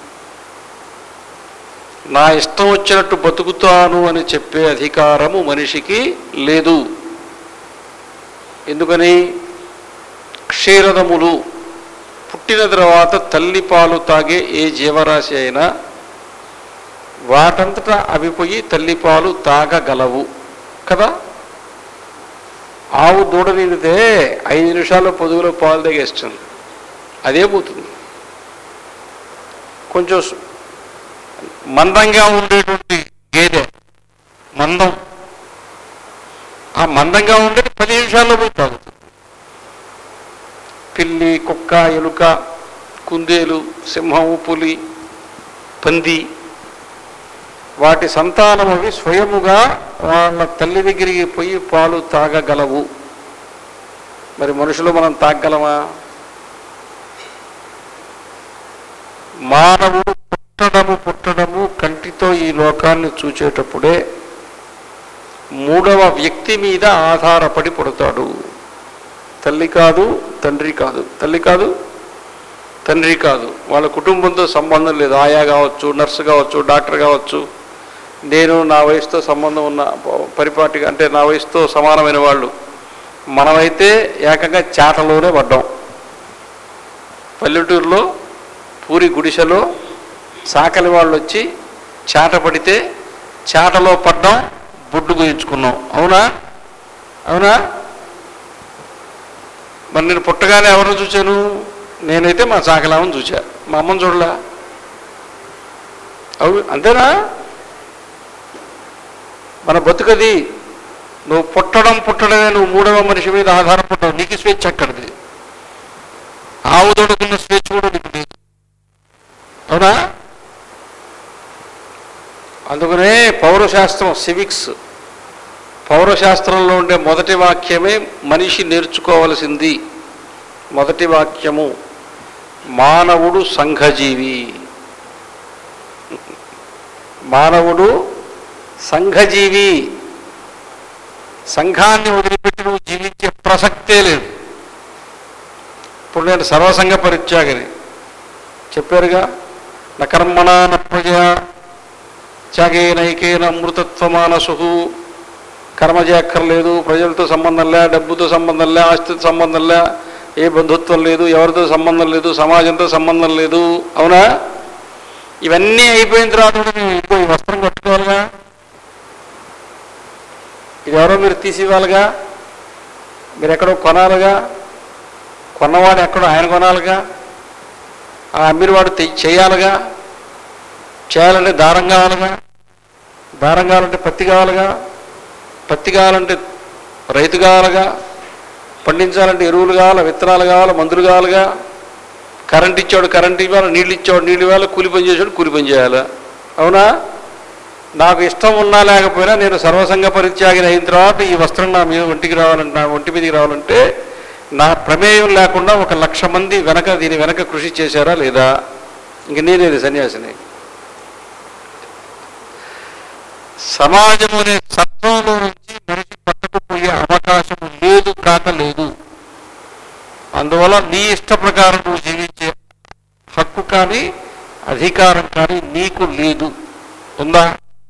నా ఇష్టం వచ్చినట్టు బతుకుతాను అని చెప్పే అధికారము మనిషికి లేదు ఎందుకని క్షీరదములు పుట్టిన తర్వాత తల్లి పాలు తాగే ఏ జీవరాశి అయినా వాటంతటా అవి పోయి తల్లి పాలు తాగగలవు కదా ఆవు దూడ నిండితే ఐదు నిమిషాల్లో పొదుగులో పాలు తాగేస్తుంది అదే పోతుంది కొంచెం సు- మందంగా ఉండేటువంటి గేదె మందం ఆ మందంగా ఉండేది పది నిమిషాల్లో పోయి తాగుతుంది పిల్లి కుక్క ఎలుక కుందేలు సింహం పులి పంది వాటి సంతానం అవి స్వయముగా వాళ్ళ తల్లి దగ్గరికి పోయి పాలు తాగగలవు మరి మనుషులు మనం తాగగలమా మానవుడు పుట్టడము పుట్టడము కంటితో ఈ లోకాన్ని చూచేటప్పుడే మూడవ వ్యక్తి మీద ఆధారపడి పుడతాడు తల్లి కాదు తండ్రి కాదు తల్లి కాదు తండ్రి కాదు వాళ్ళ కుటుంబంతో సంబంధం లేదు ఆయా కావచ్చు నర్సు కావచ్చు డాక్టర్ కావచ్చు నేను నా వయసుతో సంబంధం ఉన్న పరిపాటిగా అంటే నా వయసుతో సమానమైన వాళ్ళు మనమైతే ఏకంగా చాటలోనే పడ్డాం పల్లెటూరులో పూరి గుడిసెలో సాకలి వాళ్ళు వచ్చి చాట పడితే చాటలో పడ్డాం బొడ్డు గుయించుకున్నాం అవునా అవునా మరి నేను పుట్టగానే ఎవరిని చూశాను నేనైతే మా సాకలామని చూశా మా అమ్మని చూడలా అవు అంతేనా మన బతుకది నువ్వు పుట్టడం పుట్టడమే నువ్వు మూడవ మనిషి మీద ఆధారపడ్డావు నీకు స్వేచ్ఛ అక్కడిది ఆవు దొడుకున్న స్వేచ్ఛ కూడా నీకు లేదు అవునా అందుకనే పౌరశాస్త్రం సివిక్స్ పౌరశాస్త్రంలో ఉండే మొదటి వాక్యమే మనిషి నేర్చుకోవలసింది మొదటి వాక్యము మానవుడు సంఘజీవి మానవుడు సంఘజీవి సంఘాన్ని వదిలిపెట్టి నువ్వు జీవించే ప్రసక్తే లేదు ఇప్పుడు నేను సర్వసంగ పరిత్యాగని చెప్పారుగా నకర్మణ నప్రజ త్యాగేనైకేన అమృతత్వమానసు కర్మ చేయక్కర్లేదు ప్రజలతో సంబంధం లే డబ్బుతో సంబంధం లే ఆస్తితో సంబంధం లే ఏ బంధుత్వం లేదు ఎవరితో సంబంధం లేదు సమాజంతో సంబంధం లేదు అవునా ఇవన్నీ అయిపోయిన తర్వాత కూడా నువ్వు ఇదిగో ఈ వస్త్రం కట్టుకోవాలిగా ఇది ఎవరో మీరు తీసి ఇవ్వాలిగా మీరు ఎక్కడో కొనాలిగా కొన్నవాడు ఎక్కడో ఆయన కొనాలిగా ఆ అమ్మినవాడు తె- చేయాలిగా చేయాలంటే దారం కావాలిగా దారం కావాలంటే పత్తి కావాలిగా పత్తి కావాలంటే రైతు కావాలిగా పండించాలంటే ఎరువులు కావాలి విత్తనాలు కావాలి మందులు కావాలిగా కరెంట్ ఇచ్చాడు కరెంట్ ఇవ్వాలి నీళ్ళు ఇచ్చాడు నీళ్ళు ఇవ్వాలి కూలి పని చేసాడు కూలి పని చేయాలి అవునా నాకు ఇష్టం ఉన్నా లేకపోయినా నేను సర్వసంగ పరిత్యాగిన అయిన తర్వాత ఈ వస్త్రం నా మీద ఒంటికి రావాలంటే నా ఒంటి మీదకి రావాలంటే నా ప్రమేయం లేకుండా ఒక లక్ష మంది వెనక దీని వెనక కృషి చేశారా లేదా ఇంక నేనేది సన్యాసిని సమాజం అనే సత్వంలో నుంచి మనిషి పట్టుకుపోయే అవకాశం లేదు కాక లేదు అందువల్ల నీ ఇష్ట ప్రకారం నువ్వు జీవించే హక్కు కానీ అధికారం కానీ నీకు లేదు ఉందా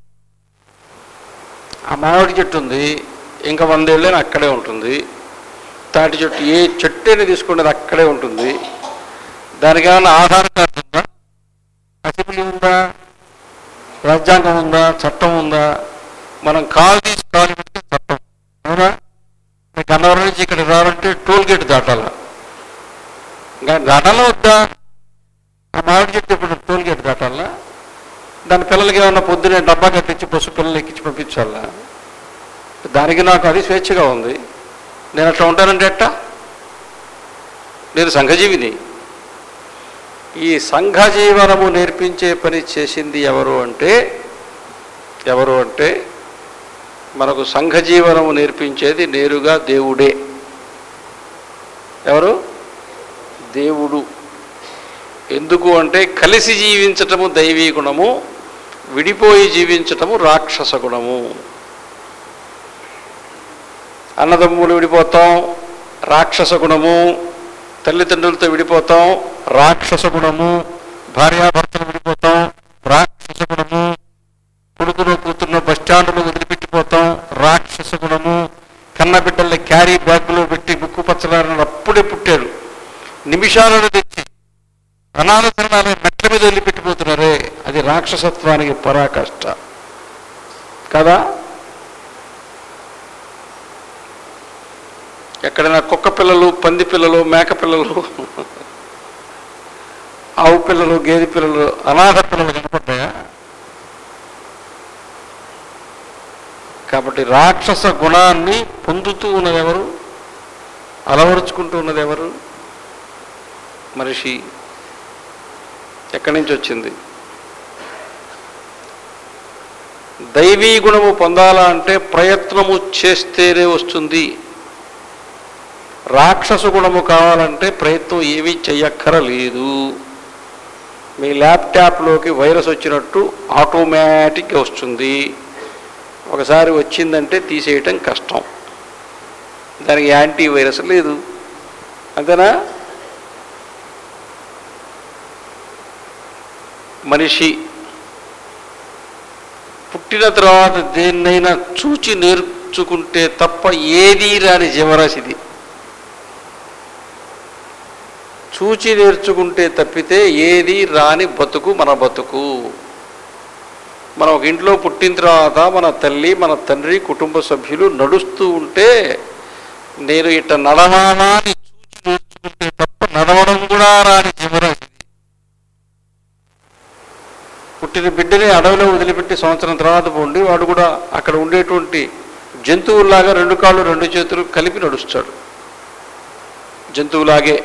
ఆ మామిడి చెట్టు ఉంది ఇంకా వందేళ్ళని అక్కడే ఉంటుంది తాటి చెట్టు ఏ చెట్టు అయినా తీసుకునేది అక్కడే ఉంటుంది దానికి ఏమైనా ఆధార్ కార్డు ఉందా అసెంబ్లీ ఉందా రాజ్యాంగం ఉందా చట్టం ఉందా మనం కాల్ తీసి కాల్ పెడితే చట్టం అవునా మీకు గన్నవరం నుంచి ఇక్కడ రావాలంటే టోల్ గేట్ దాటాలా ఇంకా దాటాలా వద్దా ఆ మామిడి చెట్టు ఇప్పుడు టోల్ గేట్ దాటాలా దాని పిల్లలకి ఏమన్నా పొద్దునే డబ్బా కట్టించి పశు పిల్లలు ఎక్కించి పంపించాలా దానికి నాకు అది స్వేచ్ఛగా ఉంది నేను అట్లా ఉంటానంటే ఎట్టా నేను సంఘజీవిని ఈ సంఘ జీవనము నేర్పించే పని చేసింది ఎవరు అంటే ఎవరు అంటే మనకు సంఘ జీవనము నేర్పించేది నేరుగా దేవుడే ఎవరు దేవుడు ఎందుకు అంటే కలిసి జీవించటము దైవీ గుణము విడిపోయి జీవించటము రాక్షస గుణము అన్నదమ్ములు విడిపోతాం రాక్షస గుణము తల్లిదండ్రులతో విడిపోతాం రాక్షస గుణము భార్యాభర్తలు విడిపోతాం రాక్షస గుణము కొడుకులో కూతున్న బస్ స్టాండ్లో వదిలిపెట్టిపోతాం రాక్షస గుణము కన్న బిడ్డల్ని క్యారీ బ్యాగ్లో పెట్టి ముక్కు పచ్చలారని అప్పుడే పుట్టారు నిమిషాలను తెచ్చి అనాథరణాలు మెట్ల మీద వదిలిపెట్టిపోతున్నారే అది రాక్షసత్వానికి పరాకాష్ట కదా ఎక్కడైనా కుక్క పిల్లలు పంది పిల్లలు మేక పిల్లలు ఆవు పిల్లలు గేదె పిల్లలు అనాథ పిల్లలు కనపడ్డాయా కాబట్టి రాక్షస గుణాన్ని పొందుతూ ఉన్నది ఎవరు అలవరుచుకుంటూ ఉన్నది ఎవరు మనిషి ఎక్కడి నుంచి వచ్చింది దైవీ గుణము పొందాలా అంటే ప్రయత్నము చేస్తేనే వస్తుంది రాక్షస గుణము కావాలంటే ప్రయత్నం ఏమీ చెయ్యక్కరలేదు మీ ల్యాప్టాప్లోకి వైరస్ వచ్చినట్టు ఆటోమేటిక్గా వస్తుంది ఒకసారి వచ్చిందంటే తీసేయటం కష్టం దానికి యాంటీ వైరస్ లేదు అంతేనా మనిషి పుట్టిన తర్వాత దేన్నైనా చూచి నేర్చుకుంటే తప్ప ఏదీ రాని జీవరాశిది చూచి నేర్చుకుంటే తప్పితే ఏది రాని బతుకు మన బతుకు మనం ఒక ఇంట్లో పుట్టిన తర్వాత మన తల్లి మన తండ్రి కుటుంబ సభ్యులు నడుస్తూ ఉంటే నేను ఇట్ట నడవాలా అని చూచి నేర్చుకుంటే తప్ప నడవడం కూడా రాని జీవరాశిది పుట్టిన బిడ్డని అడవిలో వదిలిపెట్టి సంవత్సరం తర్వాత పోండి వాడు కూడా అక్కడ ఉండేటువంటి జంతువులాగా రెండు కాళ్ళు రెండు చేతులు కలిపి నడుస్తాడు జంతువులాగే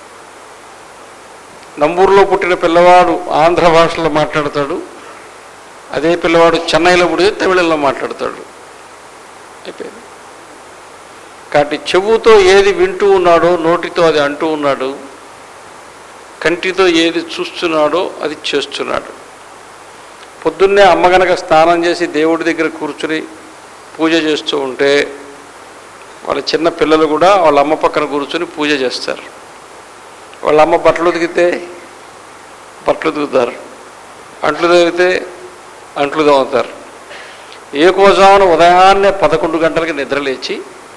నంబూరులో పుట్టిన పిల్లవాడు ఆంధ్ర భాషలో మాట్లాడతాడు అదే పిల్లవాడు చెన్నైలో పుడితే తమిళంలో మాట్లాడతాడు అయిపోయింది కాబట్టి చెవుతో ఏది వింటూ ఉన్నాడో నోటితో అది అంటూ ఉన్నాడు కంటితో ఏది చూస్తున్నాడో అది చేస్తున్నాడు పొద్దున్నే అమ్మ గనక స్నానం చేసి దేవుడి దగ్గర కూర్చుని పూజ చేస్తూ ఉంటే వాళ్ళ చిన్న పిల్లలు కూడా వాళ్ళ అమ్మ పక్కన కూర్చొని పూజ చేస్తారు వాళ్ళ అమ్మ బట్టలు ఉతికితే బట్టలు ఉతుకుతారు అంట్లు తోమితే అంట్లు తోముతారు ఏ కోసమని ఉదయాన్నే పదకొండు గంటలకి నిద్రలేచి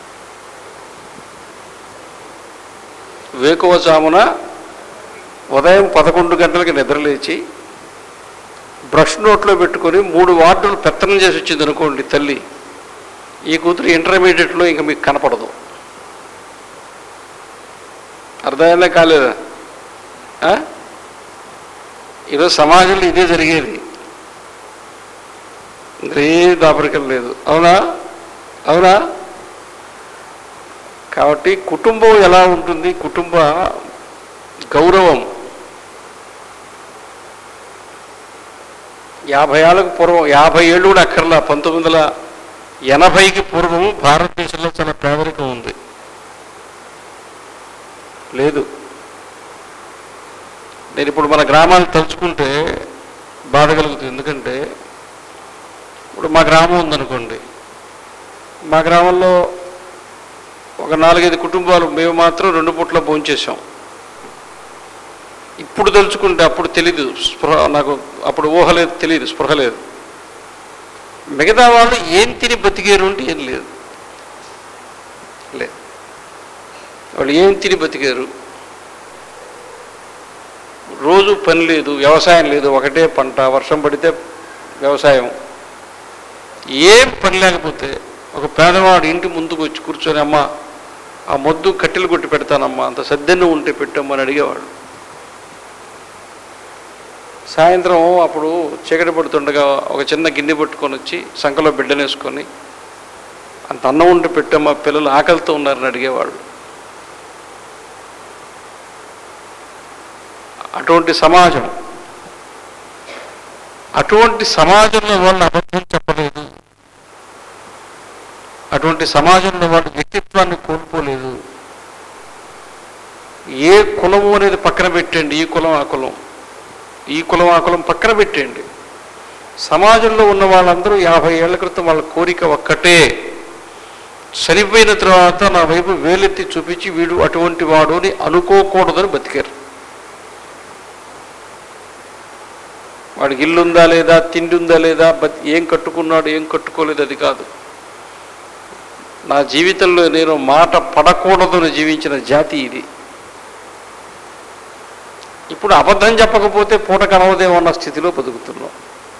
వేకువజామున ఉదయం పదకొండు గంటలకి నిద్రలేచి బ్రష్ నోట్లో పెట్టుకొని మూడు వార్డులు పెత్తనం చేసి వచ్చింది అనుకోండి తల్లి ఈ కూతురు ఇంటర్మీడియట్లో ఇంకా మీకు కనపడదు అర్థమైనా కాలేదా ఆ? ఈరోజు సమాజంలో ఇదే జరిగేది ఏ దాపరికం లేదు అవునా అవునా కాబట్టి కుటుంబం ఎలా ఉంటుంది కుటుంబ గౌరవం యాభై ఏళ్ళకు పూర్వం యాభై ఏళ్ళు కూడా అక్కర్లా పంతొమ్మిది వందల ఎనభైకి పూర్వం భారతదేశంలో చాలా పేదరికం ఉంది లేదు నేను ఇప్పుడు మన గ్రామాలు తలుచుకుంటే బాధ కలుగుతుంది ఎందుకంటే ఇప్పుడు మా గ్రామం ఉందనుకోండి మా గ్రామంలో ఒక నాలుగైదు కుటుంబాలు మేము మాత్రం రెండు పూట్ల భోంచేసాం ఇప్పుడు తలుచుకుంటే అప్పుడు తెలీదు స్పృహ నాకు అప్పుడు ఊహ లేదు తెలియదు స్పృహ లేదు మిగతా వాళ్ళు ఏం తిని బతికారు అంటే ఏం లేదు లేదు వాళ్ళు ఏం తిని బతికారు రోజు పని లేదు వ్యవసాయం లేదు ఒకటే పంట వర్షం పడితే వ్యవసాయం ఏం పని లేకపోతే ఒక పేదవాడు ఇంటి ముందుకు వచ్చి కూర్చొని అమ్మ ఆ మొద్దు కట్టెలు కొట్టి పెడతానమ్మా అంత సద్దెన్ను ఉంటే పెట్టమ్మని అడిగేవాడు సాయంత్రం అప్పుడు చీకటి పడుతుండగా ఒక చిన్న గిన్నె పట్టుకొని వచ్చి సంకలో బిడ్డనేసుకొని అంత అన్నం ఉంటే పెట్టమ్మా పిల్లలు ఆకలితో ఉన్నారని అడిగేవాళ్ళు అటువంటి సమాజం అటువంటి సమాజంలో వాళ్ళు అబద్ధం చెప్పలేదు అటువంటి సమాజంలో వాళ్ళు వ్యక్తిత్వాన్ని కోల్పోలేదు ఏ కులము అనేది పక్కన పెట్టండి ఈ కులం ఆ కులం ఈ కులం ఆ కులం పక్కన పెట్టండి సమాజంలో ఉన్న వాళ్ళందరూ యాభై ఏళ్ల క్రితం వాళ్ళ కోరిక ఒక్కటే చనిపోయిన తర్వాత నా వైపు వేలెత్తి చూపించి వీడు అటువంటి వాడు అని అనుకోకూడదని బతికారు వాడికి ఇల్లు ఉందా లేదా తిండి ఉందా లేదా బతి ఏం కట్టుకున్నాడు ఏం కట్టుకోలేదు అది కాదు నా జీవితంలో నేను మాట పడకూడదని జీవించిన జాతి ఇది ఇప్పుడు అబద్ధం చెప్పకపోతే పూట కలవదేమో అన్న స్థితిలో బతుకుతున్నాం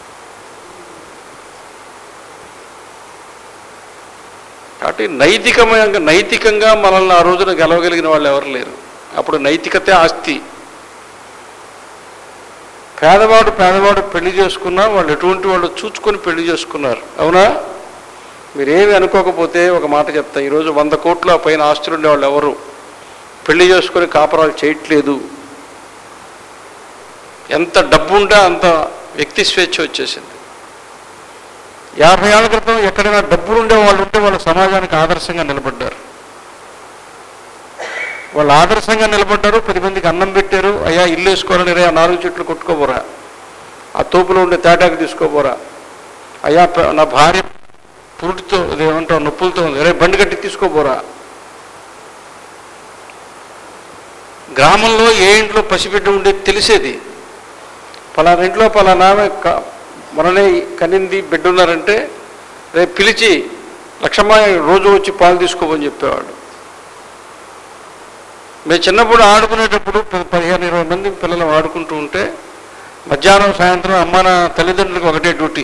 కాబట్టి నైతికమైన నైతికంగా మనల్ని ఆ రోజున గెలవగలిగిన వాళ్ళు ఎవరు లేరు అప్పుడు నైతికతే ఆస్తి పేదవాడు పేదవాడు పెళ్లి చేసుకున్నా వాళ్ళు ఎటువంటి వాళ్ళు చూచుకొని పెళ్లి చేసుకున్నారు అవునా మీరేమి అనుకోకపోతే ఒక మాట చెప్తా ఈరోజు వంద కోట్ల పైన ఆస్తులు ఉండేవాళ్ళు ఎవరు పెళ్లి చేసుకొని కాపురాలు చేయట్లేదు ఎంత డబ్బు ఉంటే అంత వ్యక్తి స్వేచ్ఛ వచ్చేసింది యాభై ఏళ్ళ క్రితం ఎక్కడైనా డబ్బులు ఉండే వాళ్ళు ఉంటే వాళ్ళు సమాజానికి ఆదర్శంగా నిలబడ్డారు వాళ్ళు ఆదర్శంగా నిలబడ్డారు పది మందికి అన్నం పెట్టారు అయ్యా ఇల్లు వేసుకోవాలని రే ఆ నాలుగు చెట్లు కొట్టుకోబోరా ఆ తోపులో ఉండే తాటాకు తీసుకోబోరా అయ్యా ప- నా భార్య పురుటితో ఏమంటావు నొప్పులతో ఉంది రే బండి కట్టి తీసుకోబోరా గ్రామంలో ఏ ఇంట్లో పసిబిడ్డ ఉండేది తెలిసేది పలానా ఇంట్లో పలానా ఆమె క- మననే కనింది బిడ్డ ఉన్నారంటే రేపు పిలిచి లక్షమ్మ రోజు వచ్చి పాలు తీసుకోమని చెప్పేవాడు మేము చిన్నప్పుడు ఆడుకునేటప్పుడు ప- పదిహేను ఇరవై మంది పిల్లలు ఆడుకుంటూ ఉంటే మధ్యాహ్నం సాయంత్రం అమ్మ నా తల్లిదండ్రులకు ఒకటే డ్యూటీ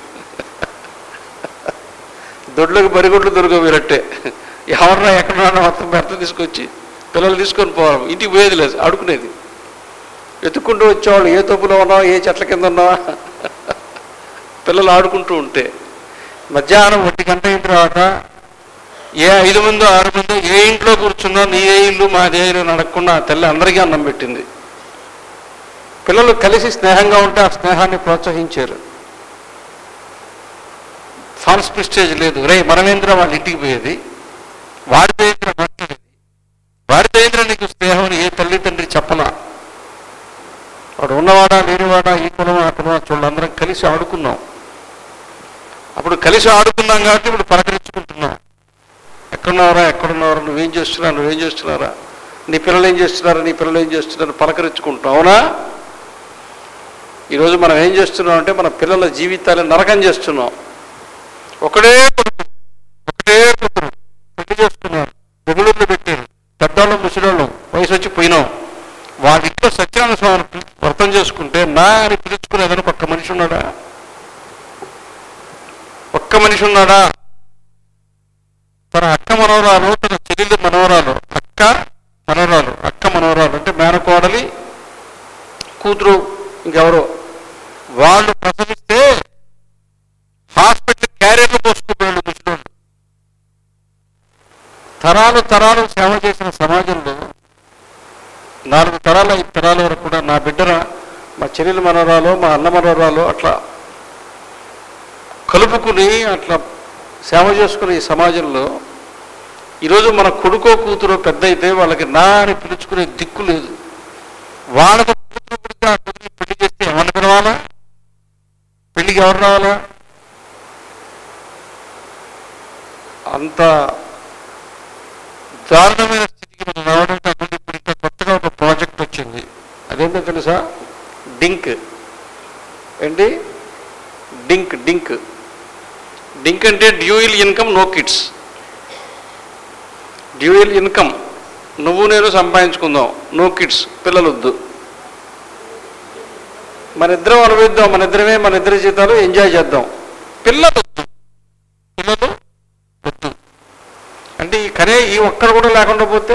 దొడ్లకు బరిగొడ్లు దొరకవిరట్టే ఎవరన్నా ఎక్కడన్నా మొత్తం భర్త తీసుకొచ్చి పిల్లలు తీసుకొని పోవడం ఇంటికి పోయేది లేదు ఆడుకునేది వెతుక్కుంటూ వచ్చేవాళ్ళు ఏ తోపులో ఉన్నావా ఏ చెట్ల కింద ఉన్నావా పిల్లలు ఆడుకుంటూ ఉంటే మధ్యాహ్నం ఒంటి గంట అయిన తర్వాత ఏ ఐదు మందో ఆరు మందో ఏ ఇంట్లో కూర్చున్నా నీ ఏ ఇల్లు మాదే ఇల్లు నడకుండా ఆ తల్లి అందరికీ అన్నం పెట్టింది పిల్లలు కలిసి స్నేహంగా ఉంటే ఆ స్నేహాన్ని ప్రోత్సహించారు ఫాల్స్ ప్రిస్టేజ్ లేదు రే మనమేంద్ర వాళ్ళ ఇంటికి పోయేది వాడి దేంద్ర మాట్లాడేది వాడి దేంద్ర నీకు స్నేహం అని ఏ తల్లి తండ్రి చెప్పలా వాడు ఉన్నవాడా లేనివాడా ఈ కులం ఆ కులం చూడండి అందరం కలిసి ఆడుకున్నాం అప్పుడు కలిసి ఆడుకున్నాం కాబట్టి ఇప్పుడు పలకరించుకుంటున్నాం ఎక్కడున్నారా ఎక్కడున్నారా నువ్వేం చేస్తున్నావు నువ్వేం చేస్తున్నారా నీ పిల్లలు ఏం చేస్తున్నారా నీ పిల్లలు ఏం చేస్తున్నారు పలకరించుకుంటాం అవునా ఈరోజు మనం ఏం చేస్తున్నాం అంటే మన పిల్లల జీవితాలను నరకం చేస్తున్నాం ఒకడే కొడుకు ఒకటే కూతురు పెళ్లి చేసుకున్నారు బెంగళూరులో పెట్టారు పెద్దవాళ్ళు ముసలివాళ్ళు వయసు వచ్చి పోయినాం వాళ్ళ ఇంట్లో సత్యనారాయణ స్వామిని పిలి- వ్రతం చేసుకుంటే నా అని పిలుచుకునేదని ఒక్క మనిషి ఉన్నాడా ఒక్క మనిషి ఉన్నాడా తన అక్క మనవరాలు తన చెల్లెలు మనవరాలు అక్క మనవరాలు అక్క మనవరాలు అంటే మేనకోడలి కూతురు ఇంకెవరో వాళ్ళు ప్రసవిస్తే హాస్పిటల్ క్యారియర్లు పోసుకుపోయాడు ముసలోళ్ళు తరాలు తరాలు సేవ చేసిన సమాజంలో నాలుగు తరాల ఐదు తరాల వరకు కూడా నా బిడ్డన మా చెల్లెలు మనవరాలు మా అన్న మనవరాలు అట్లా కలుపుకుని అట్లా సేవ చేసుకునే ఈ సమాజంలో ఈరోజు మన కొడుకో కూతురో పెద్ద అయితే వాళ్ళకి నా అని పిలుచుకునే దిక్కు లేదు వాళ్ళకు కూతురు పుడితే ఆ కూతురు పెళ్లి చేస్తే ఎవరిని పిలవాలా పెళ్లికి ఎవరు రావాలా అంత దారుణమైన స్థితికి మనం రావడం కాకుండా ఇప్పుడు ఇంకా కొత్తగా ఒక ప్రాజెక్ట్ వచ్చింది అదేంటో తెలుసా డింక్ ఏంటి డింక్ డింక్ డింక్ అంటే dual income no kids dual income నువ్వు నేను సంపాదించుకుందాం నో కిడ్స్ పిల్లలు వద్దు మన ఇద్దరం అనుభవిద్దాం మన ఇద్దరమే మన ఇద్దరి జీతాలు ఎంజాయ్ చేద్దాం పిల్లలు వద్దు పిల్లలు వద్దు అంటే ఈ కరే ఈ ఒక్కరు కూడా లేకుండా పోతే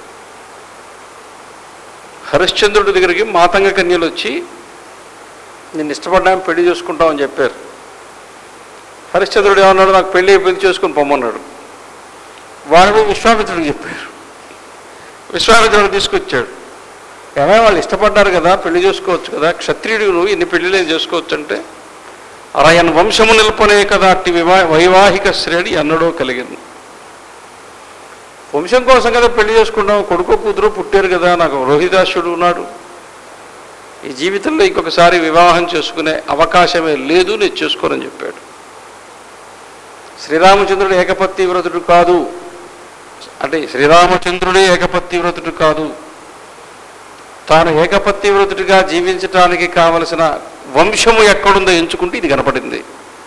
హరిశ్చంద్రుడి దగ్గరికి మాతంగ కన్యలు వచ్చి నేను ఇష్టపడ్డాను పెళ్లి చేసుకుంటామని చెప్పారు హరిశ్చంద్రుడు ఏమన్నాడు నాకు పెళ్లి పెళ్లి చేసుకుని పొమ్మన్నాడు వారిని విశ్వామిత్రుడికి చెప్పారు విశ్వామిత్రుడు తీసుకొచ్చాడు ఏమైనా వాళ్ళు ఇష్టపడ్డారు కదా పెళ్లి చేసుకోవచ్చు కదా క్షత్రియుడు నువ్వు ఇన్ని పెళ్లిలే చేసుకోవచ్చు అంటే అరయన్ వంశము నిలుపనే కదా అట్టి వివా వైవాహిక శ్రేణి ఎన్నడో కలిగింది వంశం కోసం కదా పెళ్లి చేసుకుంటాం కొడుకు కూతురు పుట్టారు కదా నాకు రోహిదాసుడు ఉన్నాడు ఈ జీవితంలో ఇంకొకసారి వివాహం చేసుకునే అవకాశమే లేదు నేను చేసుకోనని చెప్పాడు శ్రీరామచంద్రుడు ఏకపత్తి వ్రతుడు కాదు అంటే శ్రీరామచంద్రుడే ఏకపత్తి వ్రతుడు కాదు తాను ఏకపత్తి వ్రతుడిగా జీవించటానికి కావలసిన వంశము ఎక్కడుందో ఎంచుకుంటే ఇది కనపడింది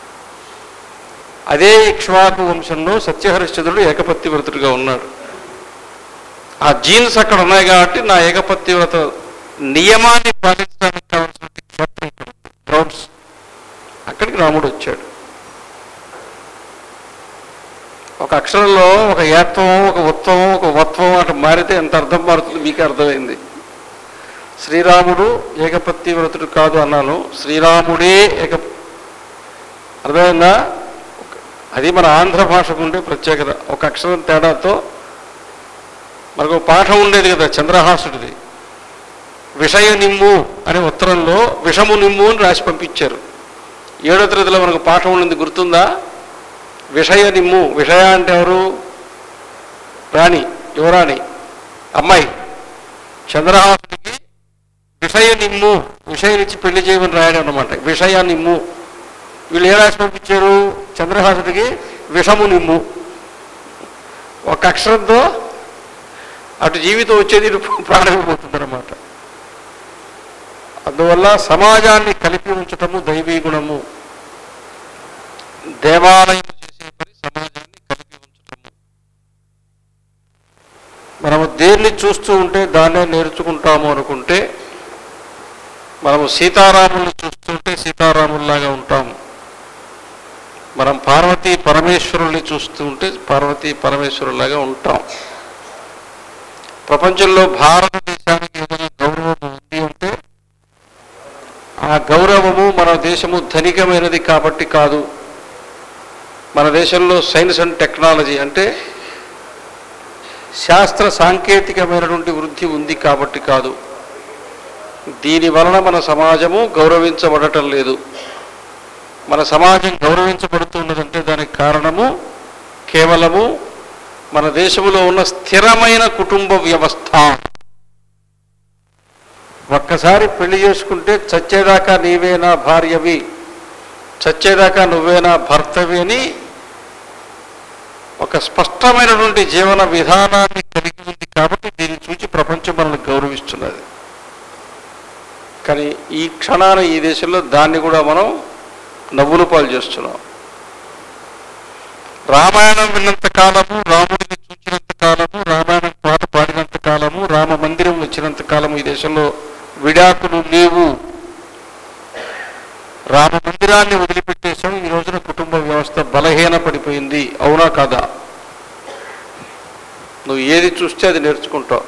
అదే ఇక్ష్వాకు వంశంలో సత్యహరిశ్చంద్రుడు ఏకపత్తి వ్రతుడిగా ఉన్నాడు ఆ జీన్స్ అక్కడ ఉన్నాయి కాబట్టి నా ఏకపత్తి వ్రత నియమాన్ని పాటించడానికి కావలసిన క్షేత్రం ఇక్కడ ఉంది. గ్రౌండ్స్ అక్కడికి రాముడు వచ్చాడు ఒక అక్షరంలో ఒక ఏత్వం ఒక ఉత్వం ఒక వత్వం అటు మారితే ఎంత అర్థం మారుతుంది మీకు అర్థమైంది శ్రీరాముడు ఏకపత్తి వ్రతుడు కాదు అన్నాను శ్రీరాముడే ఏక అర్థమైందా ఒక- అది మన ఆంధ్ర భాషకు ఉండే ప్రత్యేకత ఒక అక్షరం తేడాతో మనకు ఒక పాఠం ఉండేది కదా చంద్రహాసుడిది విషయ నిమ్ము అనే ఉత్తరంలో విషము నిమ్ము అని రాసి పంపించారు ఏడో తరగతిలో మనకు పాఠం ఉండింది గుర్తుందా విషయ నిమ్ము విషయ అంటే ఎవరు రాణి యువరాణి అమ్మాయి చంద్రహాసుడికి విషయ నిమ్ము విషయం ఇచ్చి పెళ్లి చేయమని రాయడం అనమాట విషయ నిమ్ము వీళ్ళు ఏ రాసి పంపించారు చంద్రహాసుడికి విషము నిమ్ము ఒక అక్షరంతో అటు జీవితం వచ్చేది ఇటు ప్రారంభమవుతుంది అనమాట అందువల్ల సమాజాన్ని కలిపి ఉంచటము దైవీ గుణము దేవాలయం చేసే పని సమాజాన్ని కలిపి ఉంచటము మనము దేన్ని చూస్తూ ఉంటే దాన్నే నేర్చుకుంటాము అనుకుంటే మనము సీతారాముల్ని చూస్తుంటే సీతారాముల్లాగా ఉంటాము మనం పార్వతీ పరమేశ్వరుల్ని చూస్తుంటే పార్వతీ పరమేశ్వరులాగా ఉంటాం ప్రపంచంలో భారతదేశానికి ఏదైనా గౌరవం ఉంది అంటే ఆ గౌరవము మన దేశము ధనికమైనది కాబట్టి కాదు మన దేశంలో సైన్స్ అండ్ టెక్నాలజీ అంటే శాస్త్ర సాంకేతికమైనటువంటి వృద్ధి ఉంది కాబట్టి కాదు దీని వలన మన సమాజము గౌరవించబడటం లేదు మన సమాజం గౌరవించబడుతున్నదంటే దానికి కారణము కేవలము మన దేశంలో ఉన్న స్థిరమైన కుటుంబ వ్యవస్థ ఒక్కసారి పెళ్లి చేసుకుంటే చచ్చేదాకా నీవేనా భార్యవి చచ్చేదాకా నువ్వేనా భర్తవి అని ఒక స్పష్టమైనటువంటి జీవన విధానాన్ని కలిగి ఉంది కాబట్టి దీన్ని చూసి ప్రపంచం మనల్ని గౌరవిస్తున్నది కానీ ఈ క్షణాన ఈ దేశంలో దాన్ని కూడా మనం నవ్వుల పాలు చేస్తున్నాం రామాయణం విన్నంత కాలము రాముడిని చూచినంత కాలము రామాయణం పాట పాడినంత కాలము రామ మందిరం వచ్చినంత కాలము ఈ దేశంలో విడాకులు లేవు రామ మందిరాన్ని వదిలిపెట్టేశాం ఈ రోజున కుటుంబ వ్యవస్థ బలహీన పడిపోయింది అవునా కాదా నువ్వు ఏది చూస్తే అది నేర్చుకుంటావు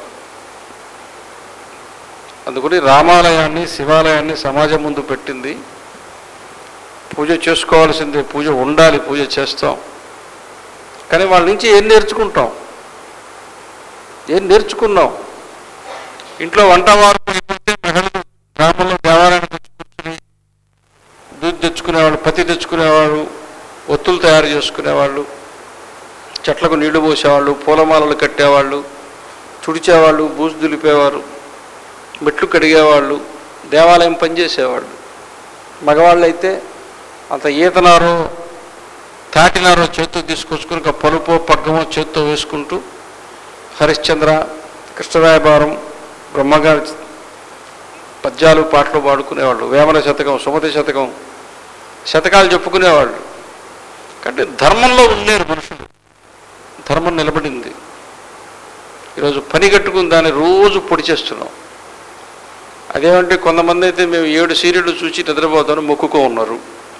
అందుకని రామాలయాన్ని శివాలయాన్ని సమాజం ముందు పెట్టింది పూజ చేసుకోవాల్సిందే పూజ ఉండాలి పూజ చేస్తాం కానీ వాళ్ళ నుంచి ఏం నేర్చుకుంటాం ఏం నేర్చుకున్నాం ఇంట్లో వంట వారు అయిపోతే మహిళలు గ్రామంలో దేవాలయానికి వచ్చి కూర్చుని దూద్ తెచ్చుకునేవాళ్ళు పత్తి తెచ్చుకునేవాళ్ళు ఒత్తులు తయారు చేసుకునేవాళ్ళు చెట్లకు నీళ్లు పోసేవాళ్ళు పూలమాలలు కట్టేవాళ్ళు తుడిచేవాళ్ళు బూజు దులిపేవారు మెట్లు కడిగేవాళ్ళు దేవాలయం పనిచేసేవాళ్ళు మగవాళ్ళు అయితే అంత ఈతనారో కాకినాడ చేత్తో తీసుకొచ్చుకుని ఒక పలుపో పగ్గమో చేత్తో వేసుకుంటూ హరిశ్చంద్ర కృష్ణరాయభారం బ్రహ్మగారి పద్యాలు పాటలు పాడుకునేవాళ్ళు వేమన శతకం సుమతి శతకం శతకాలు చెప్పుకునేవాళ్ళు కాబట్టి ధర్మంలో ఉండలేరు మనుషులు ధర్మం నిలబడింది ఈరోజు పని కట్టుకుని దాన్ని రోజు పొడి చేస్తున్నాం అదేమంటే కొంతమంది అయితే మేము ఏడు సీరియళ్ళు చూసి నిద్రపోతాను మొక్కుకో ఉన్నారు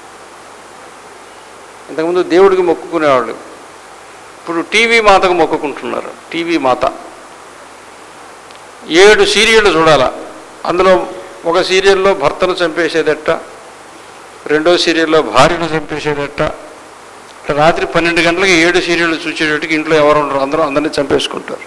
ఇంతకుముందు దేవుడికి మొక్కుకునేవాళ్ళు ఇప్పుడు టీవీ మాతకు మొక్కుకుంటున్నారు టీవీ మాత ఏడు సీరియళ్ళు చూడాలా అందులో ఒక సీరియల్లో భర్తను చంపేసేదట్ట రెండో సీరియల్లో భార్యను చంపేసేదట్ట ఇట్లా రాత్రి పన్నెండు గంటలకి ఏడు సీరియళ్ళు చూసేటట్టుకి ఇంట్లో ఎవరు ఉండరు అందరూ అందరినీ చంపేసుకుంటారు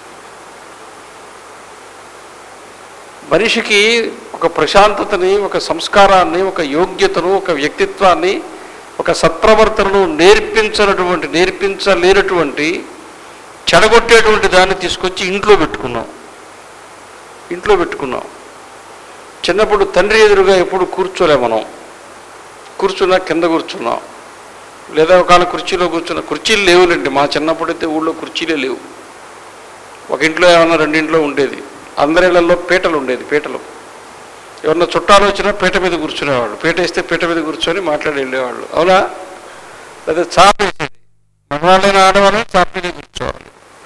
మనిషికి ఒక ప్రశాంతతని ఒక సంస్కారాన్ని ఒక యోగ్యతను ఒక వ్యక్తిత్వాన్ని ఒక సత్ప్రవర్తనను నేర్పించినటువంటి నేర్పించలేనటువంటి చెడగొట్టేటువంటి దాన్ని తీసుకొచ్చి ఇంట్లో పెట్టుకున్నాం ఇంట్లో పెట్టుకున్నాం చిన్నప్పుడు తండ్రి ఎదురుగా ఎప్పుడు కూర్చోలే మనం కూర్చున్నా కింద కూర్చున్నాం లేదా ఒకవేళ కుర్చీలో కూర్చున్నా కుర్చీలు లేవులేండి మా చిన్నప్పుడైతే ఊళ్ళో కుర్చీలే లేవు ఒక ఇంట్లో ఏమన్నా రెండింట్లో ఉండేది అందరిళ్లలో పీటలు ఉండేది పీటలు ఎవరన్నా చుట్టాలు వచ్చినా పీట మీద కూర్చునేవాళ్ళు పీట వేస్తే పీట మీద కూర్చొని మాట్లాడి వెళ్ళేవాళ్ళు అవునా లేదా చాప వేసేది మగవాళ్ళైన ఆడవాళ్ళని చాప మీద కూర్చోవాలి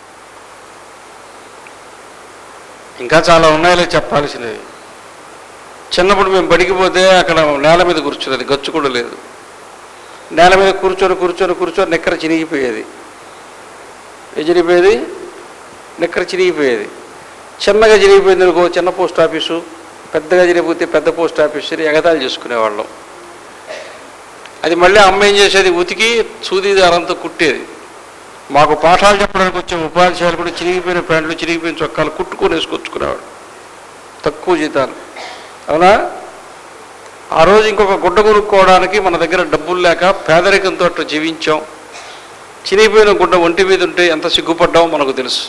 ఇంకా చాలా ఉన్నాయలే చెప్పాల్సినవి చిన్నప్పుడు మేము బడికి పోతే అక్కడ నేల మీద కూర్చునేది గచ్చు కూడా లేదు నేల మీద కూర్చొని కూర్చొని కూర్చొని నిక్కర చినిగిపోయేది ఏ చినిగిపోయేది నిక్కర చినిగిపోయేది చిన్నగా చినిగిపోయింది అనుకో చిన్న పోస్ట్ ఆఫీసు పెద్దగా చినిగిపోతే పెద్ద పోస్ట్ ఆఫీసు ఎగతాళి చేసుకునేవాళ్ళం అది మళ్ళీ అమ్మ ఏం చేసేది ఉతికి సూది దారంతో కుట్టేది మాకు పాఠాలు చెప్పడానికి వచ్చే ఉపాధ్యాయులు కూడా చిరిగిపోయిన ప్యాంట్లు చిరిగిపోయిన చొక్కాలు కుట్టుకొని వేసుకొచ్చుకునేవాడు తక్కువ జీతాలు అవునా ఆ రోజు ఇంకొక గుడ్డ కొనుక్కోవడానికి మన దగ్గర డబ్బులు లేక పేదరికంతో అట్లా జీవించాం చినిగిపోయిన గుడ్డ ఒంటి మీద ఉంటే ఎంత సిగ్గుపడ్డామో మనకు తెలుసు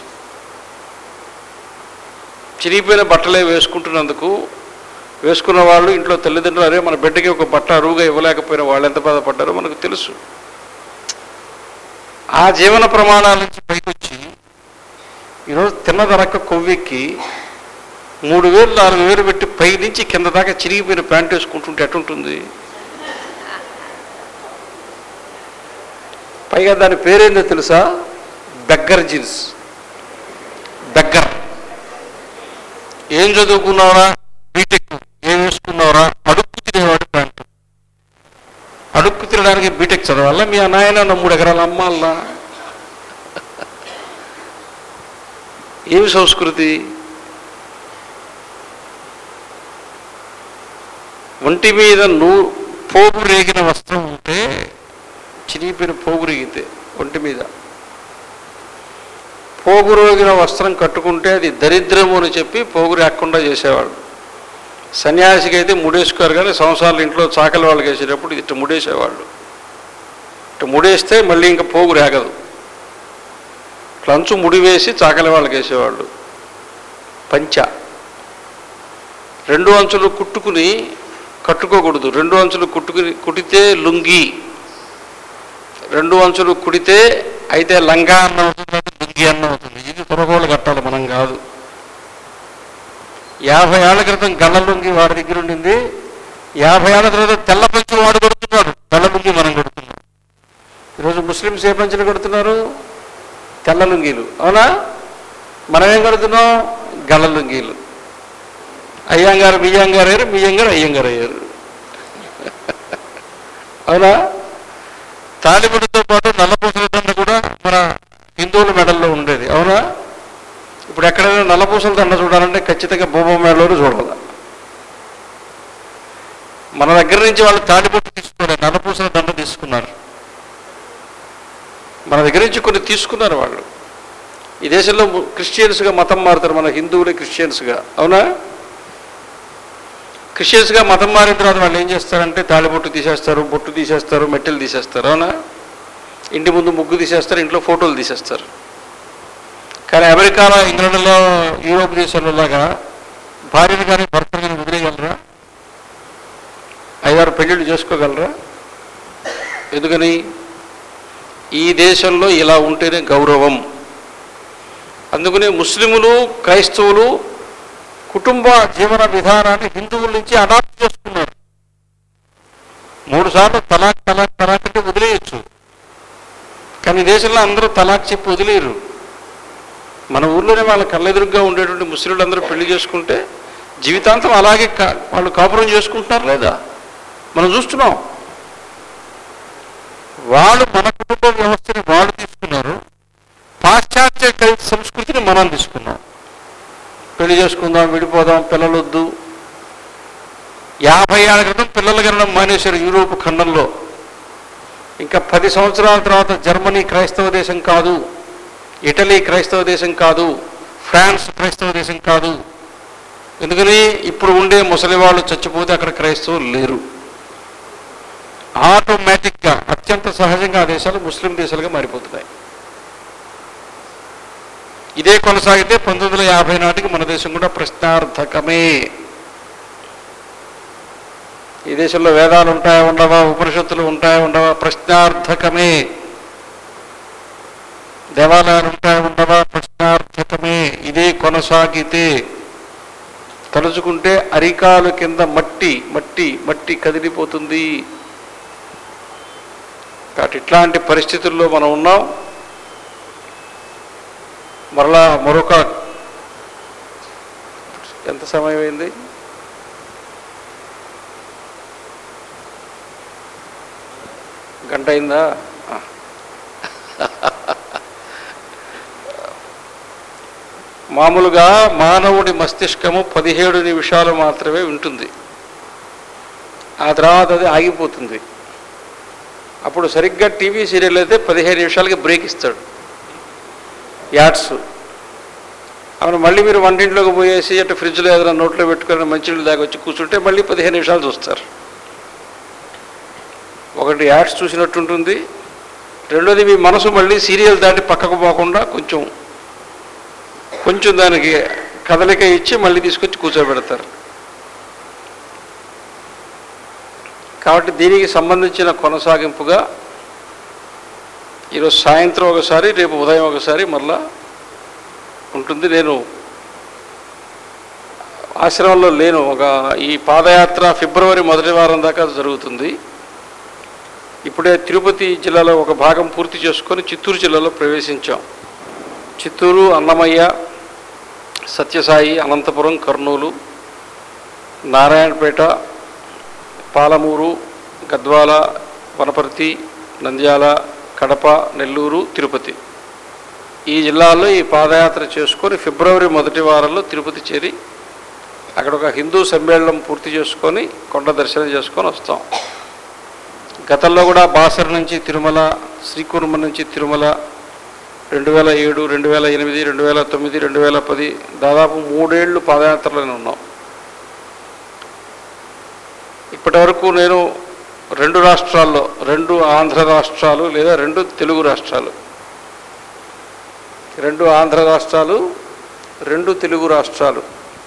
చిరిగిపోయిన బట్టలే వేసుకుంటున్నందుకు వేసుకున్న వాళ్ళు ఇంట్లో తల్లిదండ్రులు అరే మన బిడ్డకి ఒక బట్ట అరువుగా ఇవ్వలేకపోయిన వాళ్ళు ఎంత బాధపడ్డారో మనకు తెలుసు ఆ జీవన ప్రమాణాల నుంచి పైకొచ్చి ఈరోజు తిన్నదరక్క కొవ్వెక్కి మూడు వేలు నాలుగు వేలు పెట్టి పై నుంచి కింద దాకా చిరిగిపోయిన ప్యాంట్ వేసుకుంటుంటే ఎటుంటుంది పైగా దాని పేరేందో తెలుసా బెగ్గర్ జీన్స్ బెగ్గర్ ఏం చదువుకున్నావురా బీటెక్ ఏం వేసుకున్నావురా అడుక్కు తినేవాడు ప్యాంటు అడుక్కు తినడానికి బీటెక్ చదవాలా మీ నాయన మూడు ఎకరాల అమ్మాలనా ఏమి సంస్కృతి ఒంటి మీద నూ పోగు రేగిన వస్త్రం ఉంటే చిరిగిపోయిన పోగు రేగితే ఒంటి మీద పోగు రోగిన వస్త్రం కట్టుకుంటే అది దరిద్రము అని చెప్పి పోగు రాకుండా చేసేవాడు సన్యాసికి అయితే ముడేసుకోరు కానీ సంవత్సరాలు ఇంట్లో చాకలి వాళ్ళకి వేసేటప్పుడు ఇట్లా ముడేసేవాళ్ళు ఇట్లా ముడేస్తే మళ్ళీ ఇంకా పోగు రేగదు ఇట్లా అంచు ముడి వేసి చాకలి వాళ్ళకి వేసేవాళ్ళు పంచ రెండు అంచులు కుట్టుకుని కట్టుకోకూడదు రెండు అంచులు కుట్టుకుని కుడితే లుంగి రెండు అంచులు కుడితే అయితే లంగా అన్న అవుతుంది లుంగి అన్న అవుతుంది ఇది త్వరగోళ్ళు కట్టాలి మనం కాదు యాభై ఏళ్ల క్రితం గళ్ళ లుంగి వాడి దగ్గర ఉండింది యాభై ఏళ్ల తర్వాత తెల్ల పంచులు వాడు కొడుతున్నాడు తెల్ల లుంగి మనం కొడుతున్నాం ఈరోజు ముస్లిమ్స్ ఏ పంచులు కొడుతున్నారు తెల్ల లుంగీలు అవునా మనం ఏం కడుతున్నాం గళ్ళ లుంగీలు అయ్యంగారు బియ్యంగారు అయ్యారు బియ్యంగారు అయ్యంగారు అయ్యారు అవునా తాలిబడితో పాటు నల్లపూసల దండ కూడా మన హిందువుల మెడల్లో ఉండేది అవునా ఇప్పుడు ఎక్కడైనా నల్లపూసల దండ చూడాలంటే ఖచ్చితంగా భూమ మెడలోనే చూడాలి మన దగ్గర నుంచి వాళ్ళు తాలిబొట్టు తీసుకోలేదు నల్లపూసల దండ తీసుకున్నారు మన దగ్గర నుంచి కొన్ని తీసుకున్నారు వాళ్ళు ఈ దేశంలో ము- క్రిస్టియన్స్గా మతం మారుతారు మన హిందువులే క్రిస్టియన్స్గా అవునా క్రిస్టియన్స్గా మతం మారిన తర్వాత వాళ్ళు ఏం చేస్తారంటే తాళిబొట్టు తీసేస్తారు బొట్టు తీసేస్తారు మెట్టెలు తీసేస్తారు అవునా ఇంటి ముందు ముగ్గు తీసేస్తారు ఇంట్లో ఫోటోలు తీసేస్తారు కానీ అమెరికాలో ఇంగ్లాండ్లో యూరోప్ దేశాల్లో లాగా భార్యను కానీ భర్తను కానీ వదిలేయగలరా ఐదారు పెళ్ళిళ్ళు చేసుకోగలరా ఎందుకని ఈ దేశంలో ఇలా ఉంటేనే గౌరవం అందుకనే ముస్లిములు క్రైస్తవులు కుటుంబ జీవన విధానాన్ని హిందువుల నుంచి అడాప్ట్ చేసుకున్నారు మూడు సార్లు తలాక్ తలాక్ తలాక్ అంటే వదిలేయచ్చు కానీ ఈ దేశంలో అందరూ తలాక్ చెప్పి వదిలేరు మన ఊర్లోనే వాళ్ళ కళ్ళెదురుగ్గా ఉండేటువంటి ముస్లింలు అందరూ పెళ్లి చేసుకుంటే జీవితాంతం అలాగే కా- వాళ్ళు కాపురం చేసుకుంటున్నారు లేదా మనం చూస్తున్నాం వాళ్ళు మన కుటుంబ వ్యవస్థని వాళ్ళు తీసుకున్నారు పాశ్చాత్య కల్చ సంస్కృతిని మనం తీసుకున్నాం పెళ్లి చేసుకుందాం విడిపోదాం పిల్లలొద్దు యాభై ఏళ్ళ క్రితం పిల్లలు కనడం మానేశారు యూరోప్ ఖండంలో ఇంకా పది సంవత్సరాల తర్వాత జర్మనీ క్రైస్తవ దేశం కాదు ఇటలీ క్రైస్తవ దేశం కాదు ఫ్రాన్స్ క్రైస్తవ దేశం కాదు ఎందుకని ఇప్పుడు ఉండే ముసలి వాళ్ళు చచ్చిపోతే అక్కడ క్రైస్తవులు లేరు ఆటోమేటిక్గా అత్యంత సహజంగా ఆ దేశాలు ముస్లిం దేశాలుగా మారిపోతున్నాయి ఇదే కొనసాగితే పంతొమ్మిది వందల యాభై నాటికి మన దేశం కూడా ప్రశ్నార్థకమే ఈ దేశంలో వేదాలు ఉంటాయా ఉండవా ఉపనిషత్తులు ఉంటాయా ఉండవా ప్రశ్నార్థకమే దేవాలయాలు ఉంటాయా ఉండవా ప్రశ్నార్థకమే ఇదే కొనసాగితే తలుచుకుంటే అరికాలు కింద మట్టి మట్టి మట్టి కదిలిపోతుంది కాబట్టి ఇట్లాంటి పరిస్థితుల్లో మనం ఉన్నాం మరలా మరొక ఎంత సమయం అయింది గంట అయిందా ఆ. మామూలుగా మానవుడి మస్తిష్కము పదిహేడు నిమిషాలు మాత్రమే ఉంటుంది ఆ తర్వాత అది ఆగిపోతుంది అప్పుడు సరిగ్గా టీవీ సీరియల్ అయితే పదిహేను నిమిషాలకి బ్రేక్ ఇస్తాడు యాడ్స్ అవును మళ్ళీ మీరు వంటింట్లోకి పోయేసి అటు ఫ్రిడ్జ్లో ఏదైనా నోట్లో పెట్టుకొని మంచినీళ్ళు దాకా వచ్చి కూర్చుంటే మళ్ళీ పదిహేను నిమిషాలు చూస్తారు ఒకటి యాడ్స్ చూసినట్టు ఉంటుంది రెండోది మీ మనసు మళ్ళీ సీరియల్ దాటి పక్కకు పోకుండా కొంచెం కొంచెం దానికి కదలిక ఇచ్చి మళ్ళీ తీసుకొచ్చి కూర్చోబెడతారు కాబట్టి దీనికి సంబంధించిన కొనసాగింపుగా ఈరోజు సాయంత్రం ఒకసారి రేపు ఉదయం ఒకసారి మళ్ళా ఉంటుంది నేను ఆశ్రమంలో లేను ఒక ఈ పాదయాత్ర ఫిబ్రవరి మొదటి వారం దాకా జరుగుతుంది ఇప్పుడే తిరుపతి జిల్లాలో ఒక భాగం పూర్తి చేసుకొని చిత్తూరు జిల్లాలో ప్రవేశించాం చిత్తూరు అన్నమయ్య సత్యసాయి అనంతపురం కర్నూలు నారాయణపేట పాలమూరు గద్వాల వనపర్తి నంద్యాల కడప నెల్లూరు తిరుపతి ఈ జిల్లాల్లో ఈ పాదయాత్ర చేసుకొని ఫిబ్రవరి మొదటి వారంలో తిరుపతి చేరి అక్కడ ఒక హిందూ సమ్మేళనం పూర్తి చేసుకొని కొండ దర్శనం చేసుకొని వస్తాం గతంలో కూడా బాసర్ నుంచి తిరుమల శ్రీకూర్మ నుంచి తిరుమల రెండు వేల ఏడు రెండు వేల ఎనిమిది రెండు వేల తొమ్మిది రెండు వేల పది దాదాపు మూడేళ్లు పాదయాత్రలోనే ఉన్నాం ఇప్పటి వరకు నేను రెండు రాష్ట్రాల్లో రెండు ఆంధ్ర రాష్ట్రాలు లేదా రెండు తెలుగు రాష్ట్రాలు రెండు ఆంధ్ర రాష్ట్రాలు రెండు తెలుగు రాష్ట్రాలు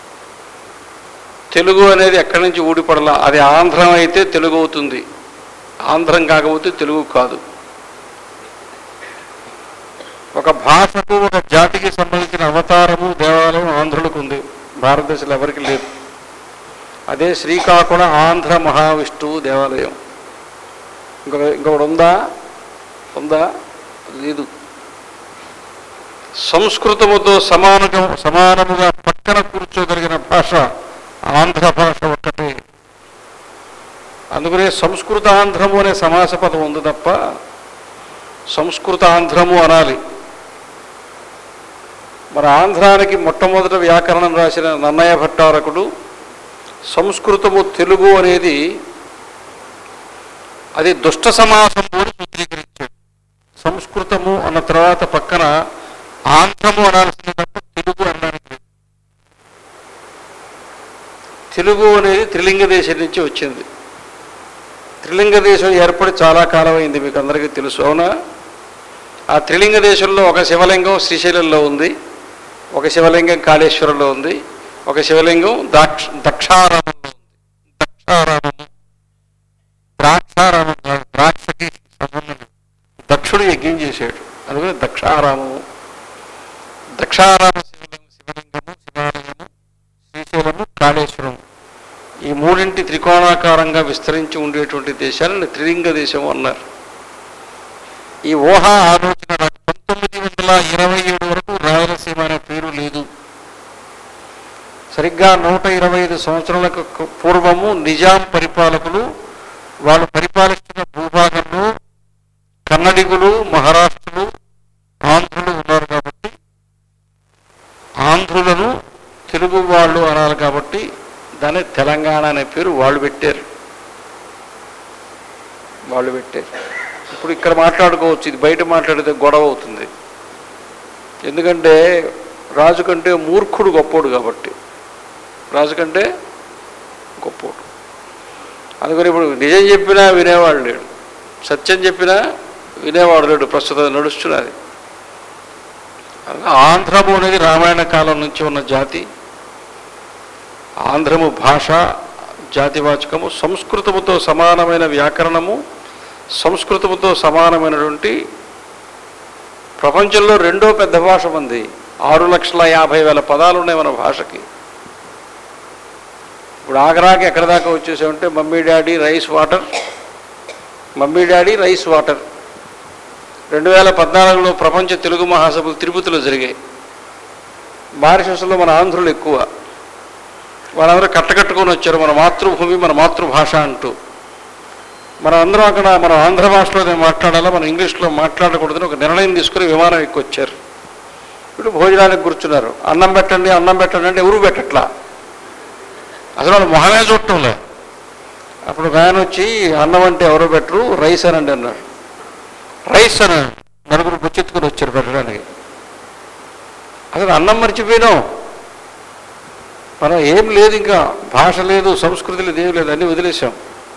తెలుగు అనేది ఎక్కడి నుంచి ఊడిపడలా అది ఆంధ్రం అయితే తెలుగు అవుతుంది ఆంధ్రం కాకపోతే తెలుగు కాదు ఒక భాషకు ఒక జాతికి సంబంధించిన అవతారము దేవాలయం ఆంధ్రులకు ఉంది భారతదేశంలో ఎవరికి లేదు అదే శ్రీకాకుళం ఆంధ్ర మహావిష్ణువు దేవాలయం ఇంకొక ఇంకొకటి ఉందా ఉందా లేదు సంస్కృతముతో సమానగా సమానముగా పక్కన కూర్చోగలిగిన భాష ఆంధ్ర భాష ఒక్కటే అందుకనే సంస్కృత ఆంధ్రము అనే సమాస పదం ఉంది తప్ప సంస్కృత ఆంధ్రము అనాలి మరి ఆంధ్రానికి మొట్టమొదట వ్యాకరణం రాసిన నన్నయ్య భట్టారకుడు సంస్కృతము తెలుగు అనేది అది దుష్ట సమాసము అని సూత్రీకరించాడు సంస్కృతము అన్న తర్వాత పక్కన ఆంధ్రము అనాల్సింది తప్ప తెలుగు అనడానికి లేదు. తెలుగు అనేది త్రిలింగ దేశం నుంచి వచ్చింది త్రిలింగ దేశం ఏర్పడి చాలా కాలం అయింది మీకు అందరికీ తెలుసు అవునా ఆ త్రిలింగ దేశంలో ఒక శివలింగం శ్రీశైలంలో ఉంది ఒక శివలింగం కాళేశ్వరంలో ఉంది ఒక శివలింగం దాక్ష దక్షారామంలో ఉంది దక్షారామము ద్రాక్షారామం కాదు, ద్రాక్షకి సంబంధం లేదు. దక్షుడు యజ్ఞం దక్షారామము దక్షారామ శివలింగం శివలింగము శివాలయము శ్రీశైలము కాళేశ్వరం ఈ మూడింటి త్రికోణాకారంగా విస్తరించి ఉండేటువంటి దేశాన్ని త్రిలింగ దేశం అన్నారు ఈ ఊహా ఆలోచన నాకు పంతొమ్మిది వందల ఇరవై ఏడు వరకు రాయలసీమ అనే పేరు లేదు సరిగ్గా నూట ఇరవై ఐదు సంవత్సరాలకు కు- పూర్వము నిజాం పరిపాలకులు వాళ్ళు పరిపాలిస్తున్న భూభాగంలో కన్నడిగులు మహారాష్ట్రులు ఆంధ్రులు ఉన్నారు కాబట్టి ఆంధ్రులను తెలుగు వాళ్ళు అనాలి కాబట్టి దాన్ని తెలంగాణ అనే పేరు వాళ్ళు పెట్టారు వాళ్ళు పెట్టారు ఇప్పుడు ఇక్కడ మాట్లాడుకోవచ్చు ఇది బయట మాట్లాడితే గొడవ అవుతుంది ఎందుకంటే రాజు కంటే మూర్ఖుడు గొప్పోడు కాబట్టి రాజు కంటే గొప్పోడు అందుకని ఇప్పుడు నిజం చెప్పినా వినేవాడు లేడు సత్యం చెప్పినా వినేవాడు లేడు ప్రస్తుతం నడుస్తున్నది అనగా ఆంధ్రము అనేది రామాయణ కాలం నుంచి ఉన్న జాతి ఆంధ్రము భాష జాతివాచకము సంస్కృతముతో సమానమైన వ్యాకరణము సంస్కృతముతో సమానమైనటువంటి ప్రపంచంలో రెండో పెద్ద భాష ఉంది ఆరు లక్షల యాభై వేల పదాలు ఉన్నాయి మన భాషకి ఇప్పుడు ఆగ్రాకి ఎక్కడ దాకా వచ్చేసామంటే mummy daddy rice water mummy daddy rice water రెండు వేల పద్నాలుగులో ప్రపంచ తెలుగు మహాసభలు తిరుపతిలో జరిగాయి మారిషస్లో మన ఆంధ్రులు ఎక్కువ వాళ్ళందరూ కట్టకట్టుకొని వచ్చారు మన మాతృభూమి మన మాతృభాష అంటూ మనం అందరం అక్కడ మనం ఆంధ్ర భాషలోనే మాట్లాడాలా మనం ఇంగ్లీష్లో మాట్లాడకూడదని ఒక నిర్ణయం తీసుకుని విమానం ఎక్కి వచ్చారు ఇప్పుడు భోజనానికి కూర్చున్నారు అన్నం పెట్టండి అన్నం పెట్టండి అంటే ఎవరు పెట్టట్లా అసలు వాళ్ళు మొహమే చూడటంలే అప్పుడు ఒక ఆయన వచ్చి అన్నం అంటే ఎవరు పెట్టరు రైస్ అనండి అన్నాడు రైస్ అని నలుగురు బుచ్చెత్తుకుని వచ్చారు పెట్టడానికి అసలు అన్నం మర్చిపోయినాం మనం ఏం లేదు ఇంకా భాష లేదు సంస్కృతి లేదు ఏం లేదు అన్నీ వదిలేసాం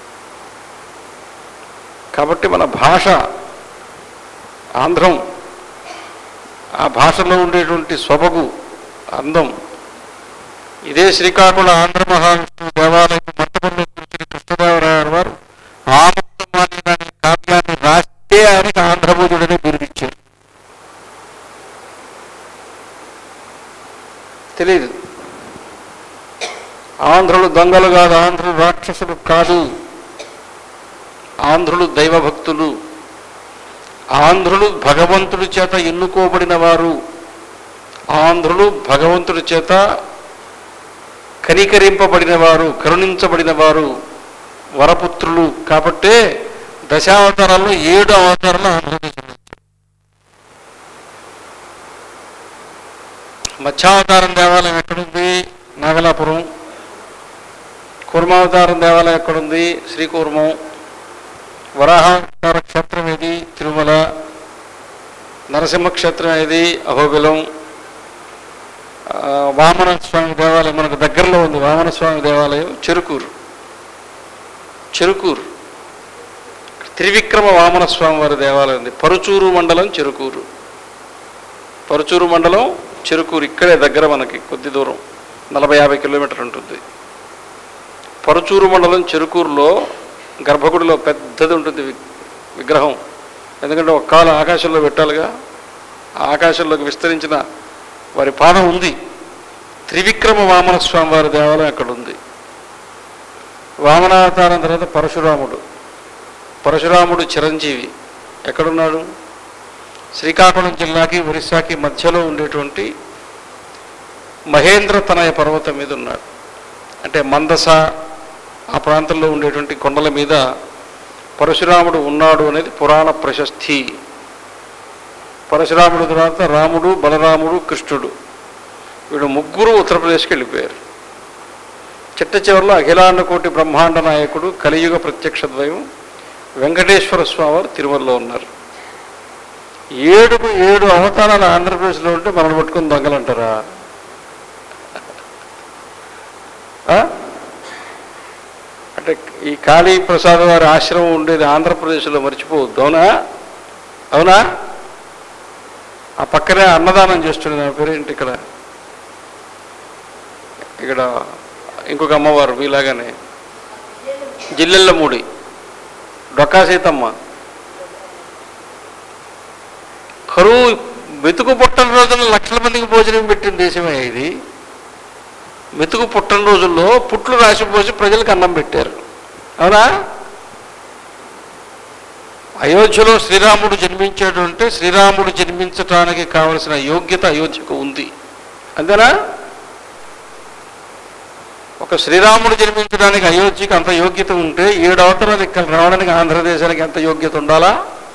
కాబట్టి మన భాష ఆంధ్రం ఆ భాషలో ఉండేటువంటి సొబగు అందం ఇదే శ్రీకాకుళం ఆంధ్ర మహావిష్ణువు దేవాలయం మంటపంలో కూర్చుని కృష్ణదేవరాయల వారు ఆముక్తమాల్యం అనే కావ్యాన్ని రాస్తే ఆయనకి ఆంధ్రబోధుడనే బిరుదిచ్చారు తెలియదు ఆంధ్రులు దొంగలు కాదు ఆంధ్రులు రాక్షసులు కాదు ఆంధ్రులు దైవభక్తులు ఆంధ్రులు భగవంతుడి చేత ఎన్నుకోబడిన వారు ఆంధ్రులు భగవంతుడి చేత కనికరింపబడిన వారు కరుణించబడిన వారు వరపుత్రులు కాబట్టే దశావతారాల్లో ఏడు అవతారాలు ఆంధ్రప్రదేశ్ మత్స్యావతారం దేవాలయం ఎక్కడుంది నాగలాపురం కూర్మావతారం దేవాలయం ఎక్కడుంది శ్రీకూర్మం వరాహావతార క్షేత్రం ఏది తిరుమల నరసింహ క్షేత్రం ఏది అహోబిలం ఆ, వామన స్వామి దేవాలయం మనకు దగ్గరలో ఉంది వామన స్వామి దేవాలయం చెరుకూరు చెరుకూరు త్రివిక్రమ వామన స్వామి వారి దేవాలయం ఉంది పరుచూరు మండలం చెరుకూరు పరుచూరు మండలం చెరుకూరు ఇక్కడే దగ్గర మనకి కొద్ది దూరం నలభై యాభై కిలోమీటర్ ఉంటుంది పరుచూరు మండలం చెరుకూరులో గర్భగుడిలో పెద్దది ఉంటుంది వి- విగ్రహం ఎందుకంటే ఒక కాలు ఆకాశంలో పెట్టాలిగా ఆ ఆకాశంలోకి విస్తరించిన వారి పాదం ఉంది త్రివిక్రమ వామన స్వామి వారి దేవాలయం అక్కడ ఉంది వామనావతారం తర్వాత పరశురాముడు పరశురాముడు చిరంజీవి ఎక్కడున్నాడు శ్రీకాకుళం జిల్లాకి ఒరిస్సాకి మధ్యలో ఉండేటువంటి మహేంద్ర తనయ పర్వతం మీద ఉన్నాడు అంటే మందస ఆ ప్రాంతంలో ఉండేటువంటి కొండల మీద పరశురాముడు ఉన్నాడు అనేది పురాణ ప్రశస్తి పరశురాముడు తర్వాత రాముడు బలరాముడు కృష్ణుడు వీడు ముగ్గురు ఉత్తరప్రదేశ్కి వెళ్ళిపోయారు చిట్ట చివరిలో అఖిలాండకోటి బ్రహ్మాండ నాయకుడు కలియుగ ప్రత్యక్ష ద్వయం వెంకటేశ్వర స్వామి వారు తిరుమలలో ఉన్నారు ఏడుకు ఏడు అవతారాలు ఆంధ్రప్రదేశ్లో ఉంటే మనం పట్టుకుని దొంగలంటారా ఆ? అంటే ఈ కాళీ ప్రసాద్ వారి ఆశ్రమం ఉండేది ఆంధ్రప్రదేశ్లో మర్చిపోవద్దు అవునా అవునా ఆ పక్కనే అన్నదానం చేస్తుండే నా పేరేంటి ఇక్కడ ఇక్కడ ఇంకొక అమ్మవారు మీలాగానే జిల్లెళ్ళ మూడి డొక్కా సీతమ్మ కరువు మెతుకు పుట్టినరోజున లక్షల మందికి భోజనం పెట్టిన దేశమే ఇది మెతుకు పుట్టినరోజుల్లో పుట్లు రాసిపోసి ప్రజలకు అన్నం పెట్టారు అవునా అయోధ్యలో శ్రీరాముడు జన్మించాడు అంటే శ్రీరాముడు జన్మించటానికి కావలసిన యోగ్యత అయోధ్యకు ఉంది అంతేనా ఒక శ్రీరాముడు జన్మించడానికి అయోధ్యకి అంత యోగ్యత ఉంటే ఏడు అవతరాలు ఇక్కడ రావడానికి ఆంధ్రదేశానికి ఎంత యోగ్యత ఉండాలా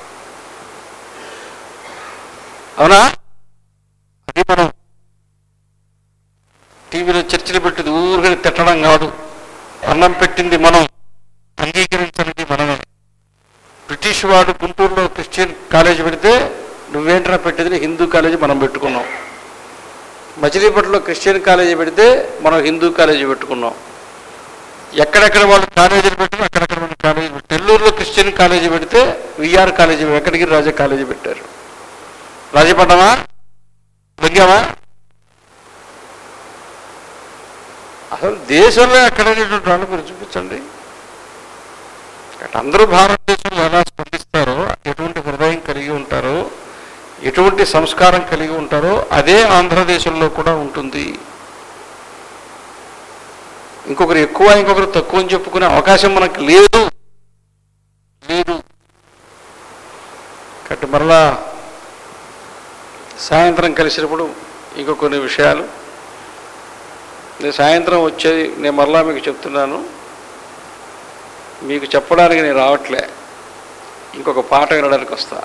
అవునా అది మనం టీవీలో చర్చలు పెట్టింది ఊరికని తిట్టడం కాదు అన్నం పెట్టింది మనం అంగీకరించినది మనమే బ్రిటిష్ వాడు గుంటూరులో క్రిస్టియన్ కాలేజీ పెడితే నువ్వేంట్రా పెట్టింది హిందూ కాలేజీ మనం పెట్టుకున్నాం మచిలీపట్నంలో క్రిస్టియన్ కాలేజీ పెడితే మనం హిందూ కాలేజీ పెట్టుకున్నాం ఎక్కడెక్కడ వాళ్ళు కాలేజీలు పెట్టారు అక్కడెక్కడ మనం కాలేజీ పెట్టారు నెల్లూరులో క్రిస్టియన్ కాలేజీ పెడితే V R college Venkatagiri Raja college పెట్టారు రాజపడ్డమా లొంగామా అసలు దేశంలో ఎక్కడైనటువంటి వాళ్ళు మీరు చూపించండి అటు అందరూ భారతదేశంలో ఎలా స్పందిస్తారో ఎటువంటి హృదయం కలిగి ఉంటారో ఎటువంటి సంస్కారం కలిగి ఉంటారో అదే ఆంధ్రదేశంలో కూడా ఉంటుంది ఇంకొకరు ఎక్కువ ఇంకొకరు తక్కువ అని చెప్పుకునే అవకాశం మనకు లేదు లేదు కాబట్టి మరలా సాయంత్రం కలిసినప్పుడు ఇంకో కొన్ని విషయాలు నేను సాయంత్రం వచ్చేది నేను మరలా మీకు చెప్తున్నాను మీకు చెప్పడానికి నేను రావట్లే ఇంకొక పాట వినడానికి వస్తా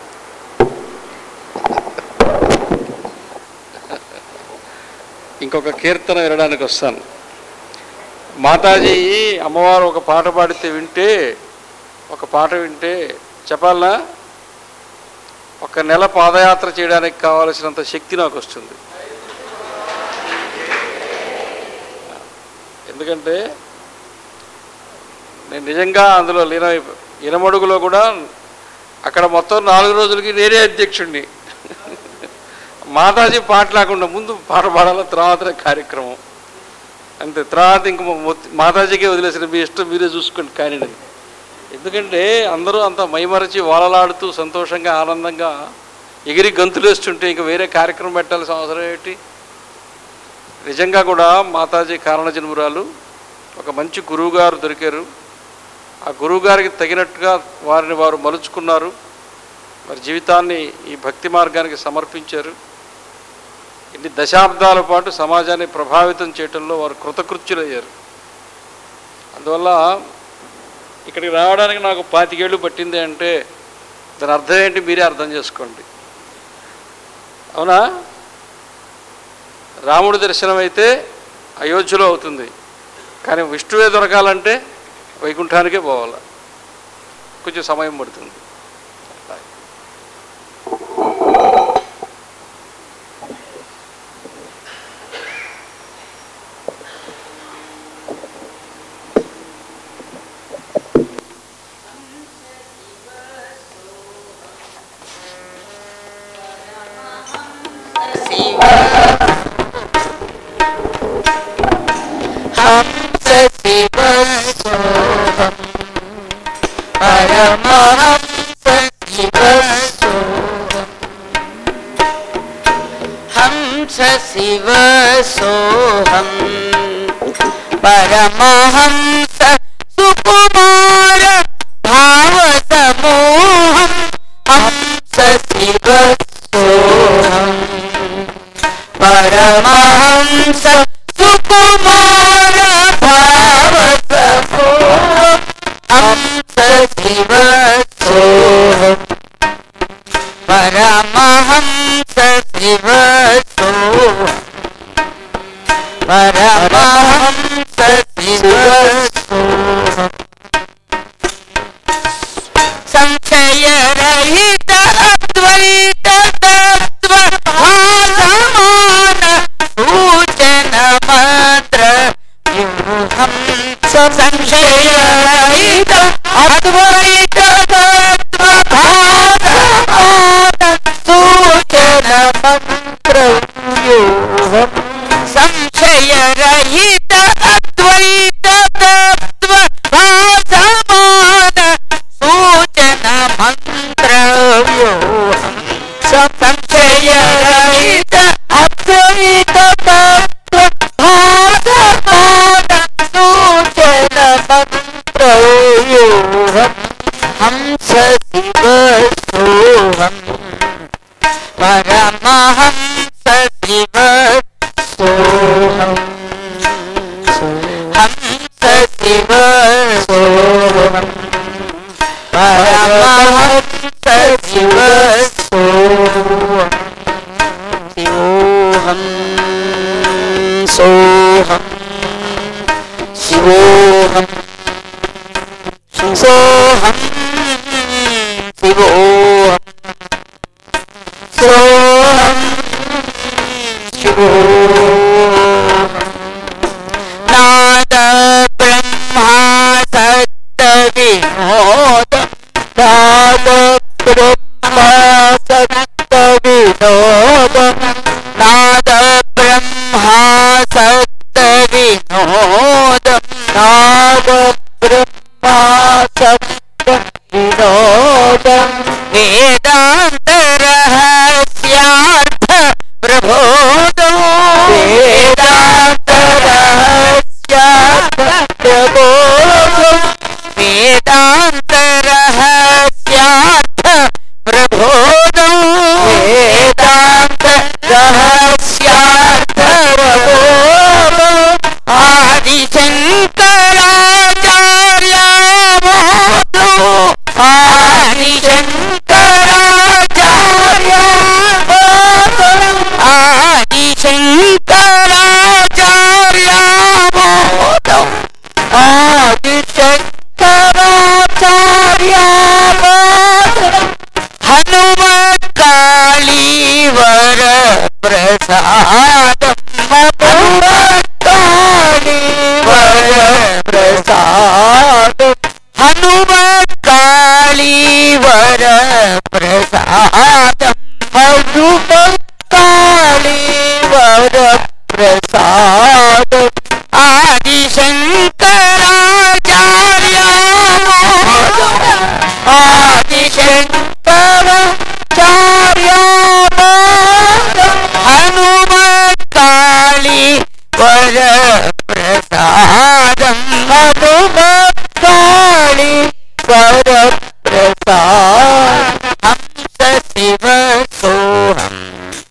ఇంకొక కీర్తన వినడానికి వస్తాను మాతాజీ అమ్మవారు ఒక పాట పాడితే వింటే ఒక పాట వింటే చెప్పాలనా ఒక నెల పాదయాత్ర చేయడానికి కావలసినంత శక్తి నాకు వస్తుంది ఎందుకంటే నేను నిజంగా అందులో లీన ఇనమడుగులో కూడా అక్కడ మొత్తం నాలుగు రోజులకి నేనే అధ్యక్షుడిని మాతాజీ పాట లేకుండా ముందు పాట పాడాల తర్వాత కార్యక్రమం అంతే తర్వాత ఇంక మొ- మాతాజీకే వదిలేసిన మీ ఇష్టం మీరే చూసుకోండి కానీ ఎందుకంటే అందరూ అంత మైమరచి వాలలాడుతూ సంతోషంగా ఆనందంగా ఎగిరి గంతులేస్తుంటే ఇంక వేరే కార్యక్రమం పెట్టాల్సిన అవసరం ఏంటి నిజంగా కూడా మాతాజీ కారణ జన్మురాలు ఒక మంచి గురువుగారు దొరికారు ఆ గురువుగారికి తగినట్టుగా వారిని వారు మలుచుకున్నారు వారి జీవితాన్ని ఈ భక్తి మార్గానికి సమర్పించారు ఇన్ని దశాబ్దాల పాటు సమాజాన్ని ప్రభావితం చేయటంలో వారు కృతకృత్యులయ్యారు అందువల్ల ఇక్కడికి రావడానికి నాకు పాతికేళ్ళు పట్టింది అంటే దాని అర్థం ఏంటి మీరే అర్థం చేసుకోండి అవునా రాముడి దర్శనం అయితే అయోధ్యలో అవుతుంది కానీ విష్ణువే దొరకాలంటే వైకుంఠానికే పోవాలి కొంచెం సమయం పడుతుంది हंस शिव सोहम परमहंस शिव सोहम हंस शिव सोहम परमहंस सुकुमार भाव समूहम हंस शिव सोहम परमहंस सुकुमार भाव समूह हंस शिव सोहम परमहंस शिव सोहम परमहंस शिव सोऽहम् हंस शिव सोऽहम् परमहंस शिव सोऽहम् हंस शिव सोऽहम् परमहंस शिव सोऽहम् शिवोऽहं सोऽहं शिवोऽहं सोऽहं शिवोऽहं सोऽहं शिवोऽहं नाद ब्रह्मा सत्तविनोद नाद ब्रह्मा सत्तविनोद नाद ब्रह्मा सत्तविनोद नाद ब्रह्मा सत्तविनोद वेदान्तरहस्यार्थ प्रबोधो वेदान्तरहस्यार्थ प्रबोधो वेदान्तरहस्यार्थ प्रबोधो वेदान्तरहस्यार्थ प्रबोधो आदिशङ्कराचार्यबोधो आदिशङ्कराचार्यबोधो आदिशङ्कराचार्यबोधो हनुमत्कालीवर प्रसादं हनुमत्कालीवर प्रसादं हनुमत्कालीवर प्रसादं हनुमत्कालीवर प्रसादम् आदिशङ्कराचार्य आदिशङ्कराचार्य हनुमत्काली वर प्रसादं हनुमत्काली वर प्रसाद हंस शिव सोऽहम्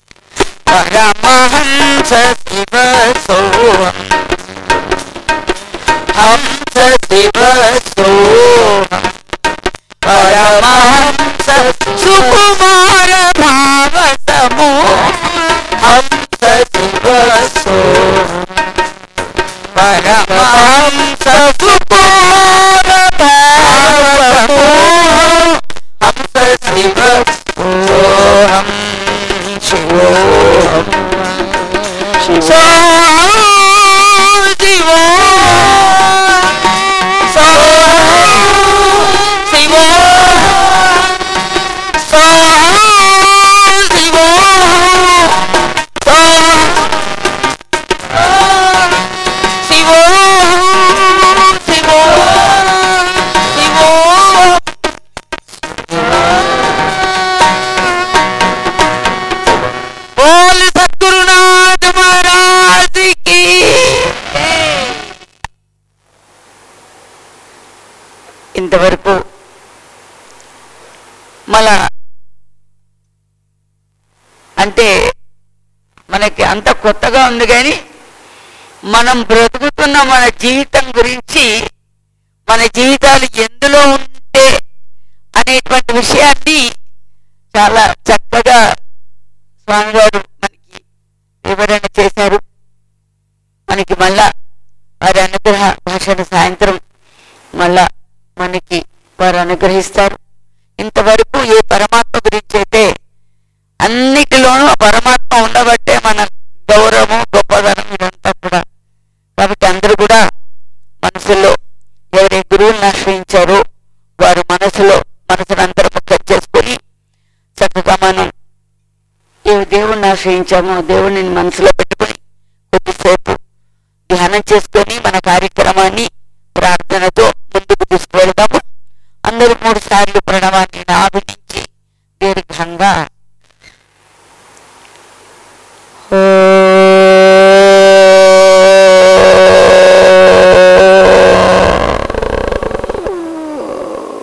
परमहंस शिव सोऽहम् हंस शिव सोऽहम् परमहंस सुकुमार भाव समूह हंस शिव सोऽहम् परमहंस सुकुमार भाव समूह हंस शिव सोऽहम् शिवोऽहम् शिवोऽहम् बोल सद्गुरुनाथ महाराज की ఇంతవరకు మన అంటే మనకి అంత కొత్తగా ఉంది కానీ మనం బ్రతుకుతున్న మన జీవితం గురించి మన జీవితాలు ఎందులో ఉంటే అనేటువంటి విషయాన్ని చాలా చక్కగా స్వామివారు మనకి వివరణ చేశారు మనకి మళ్ళా వారి అనుగ్రహ భాషను సాయంత్రం మళ్ళా మనకి వారు అనుగ్రహిస్తారు ఇంతవరకు ఏ పరమాత్మ గురించి అయితే అన్నిటిలోనూ ఆ పరమాత్మ ఉండబట్టే మన గౌరవం గొప్పదనం ఇదంతా కూడా కాబట్టి అందరూ కూడా మనసులో ఎవరి గురువులను ఆశ్రయించారో వారు మనసులో మనసును అందరూ ముఖ్యం చేసుకొని చక్కగా మనం ఏ దేవుణ్ణి ఆశ్రయించామో ఆ దేవుడిని మనసులో పెట్టుకొని కొద్దిసేపు ధ్యానం చేసుకొని మన కార్యక్రమాన్ని ప్రార్థనతో ముందుకు తీసుకువెళ్దాము అందరూ మూడు సార్లు ప్రణవాన్ని నాభించి దీర్ఘంగా ఓ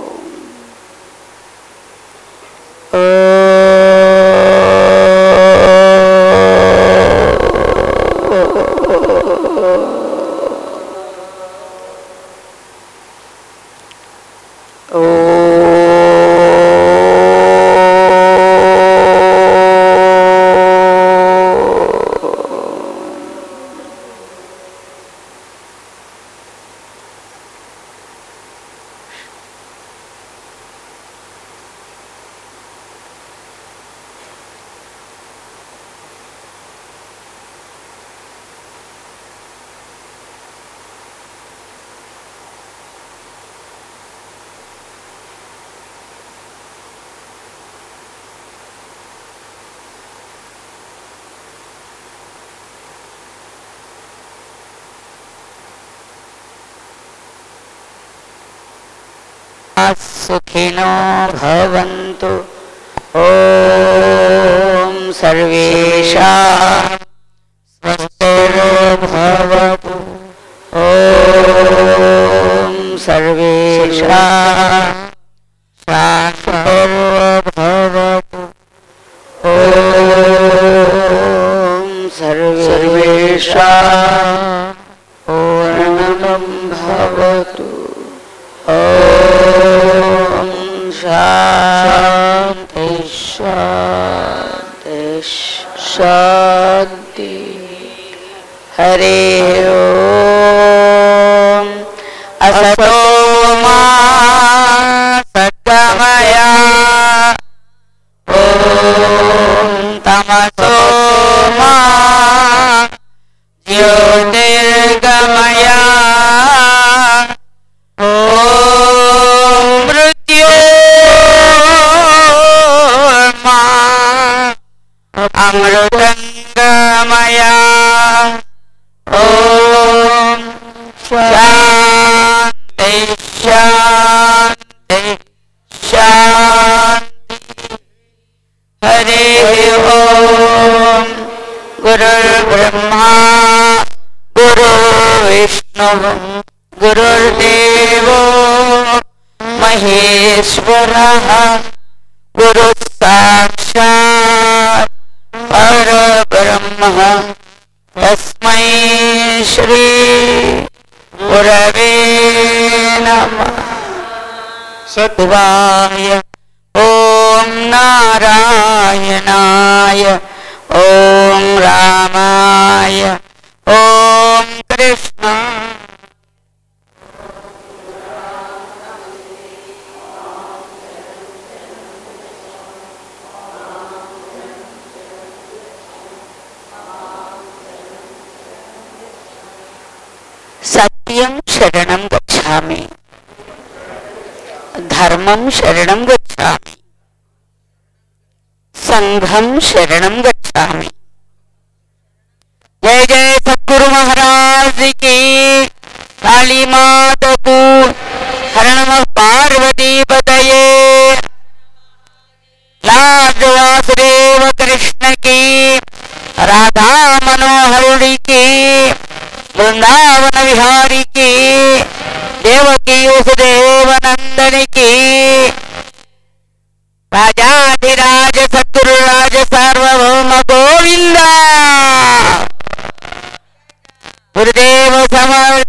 सुखिनो भवन्तु ॐ सर्वेषां स्वस्तिर्भवतु ॐ सर्वेषां शान्तिर्भवतु ॐ सर्वेषां पूर्णं भवतु ॐ शान्ति शान्ति शान्ति हरे ॐ असतो मा सद्गमया ॐ तमसो मा ज्योतिर्गमया ॐ मृत्योर्मा अमृतङ्गमया ॐ शान्ति शान्ति शान्ति हरे ॐ गुरुर्ब्रह्मा गुरुर्विष्णुः गुरुर्देवो महेश्वरः गुरुः साक्षात् परब्रह्म तस्मै श्री गुरवे नमः सद्वाय ॐ नारायणाय ॐ रामाय ॐ कृष्ण సత్యం శరణం గచ్చామి ధర్మం శరణం గచ్చామి సంఘం శరణం గచ్చామి జయ జయ సద్గురు మహారాజ్ కి కాళీ మాతకు హర నమ పార్వతీ పతయే లార్డ్ వాసుదేవ కృష్ణ కి రాధా మనోహరుడికి బృందావన విహారికి దేవకీ వసుదేవనందనికి రాజాధిరాజ సద్గురు రాజ సార్వభౌమ గోవింద గురుదేవ సమర్థ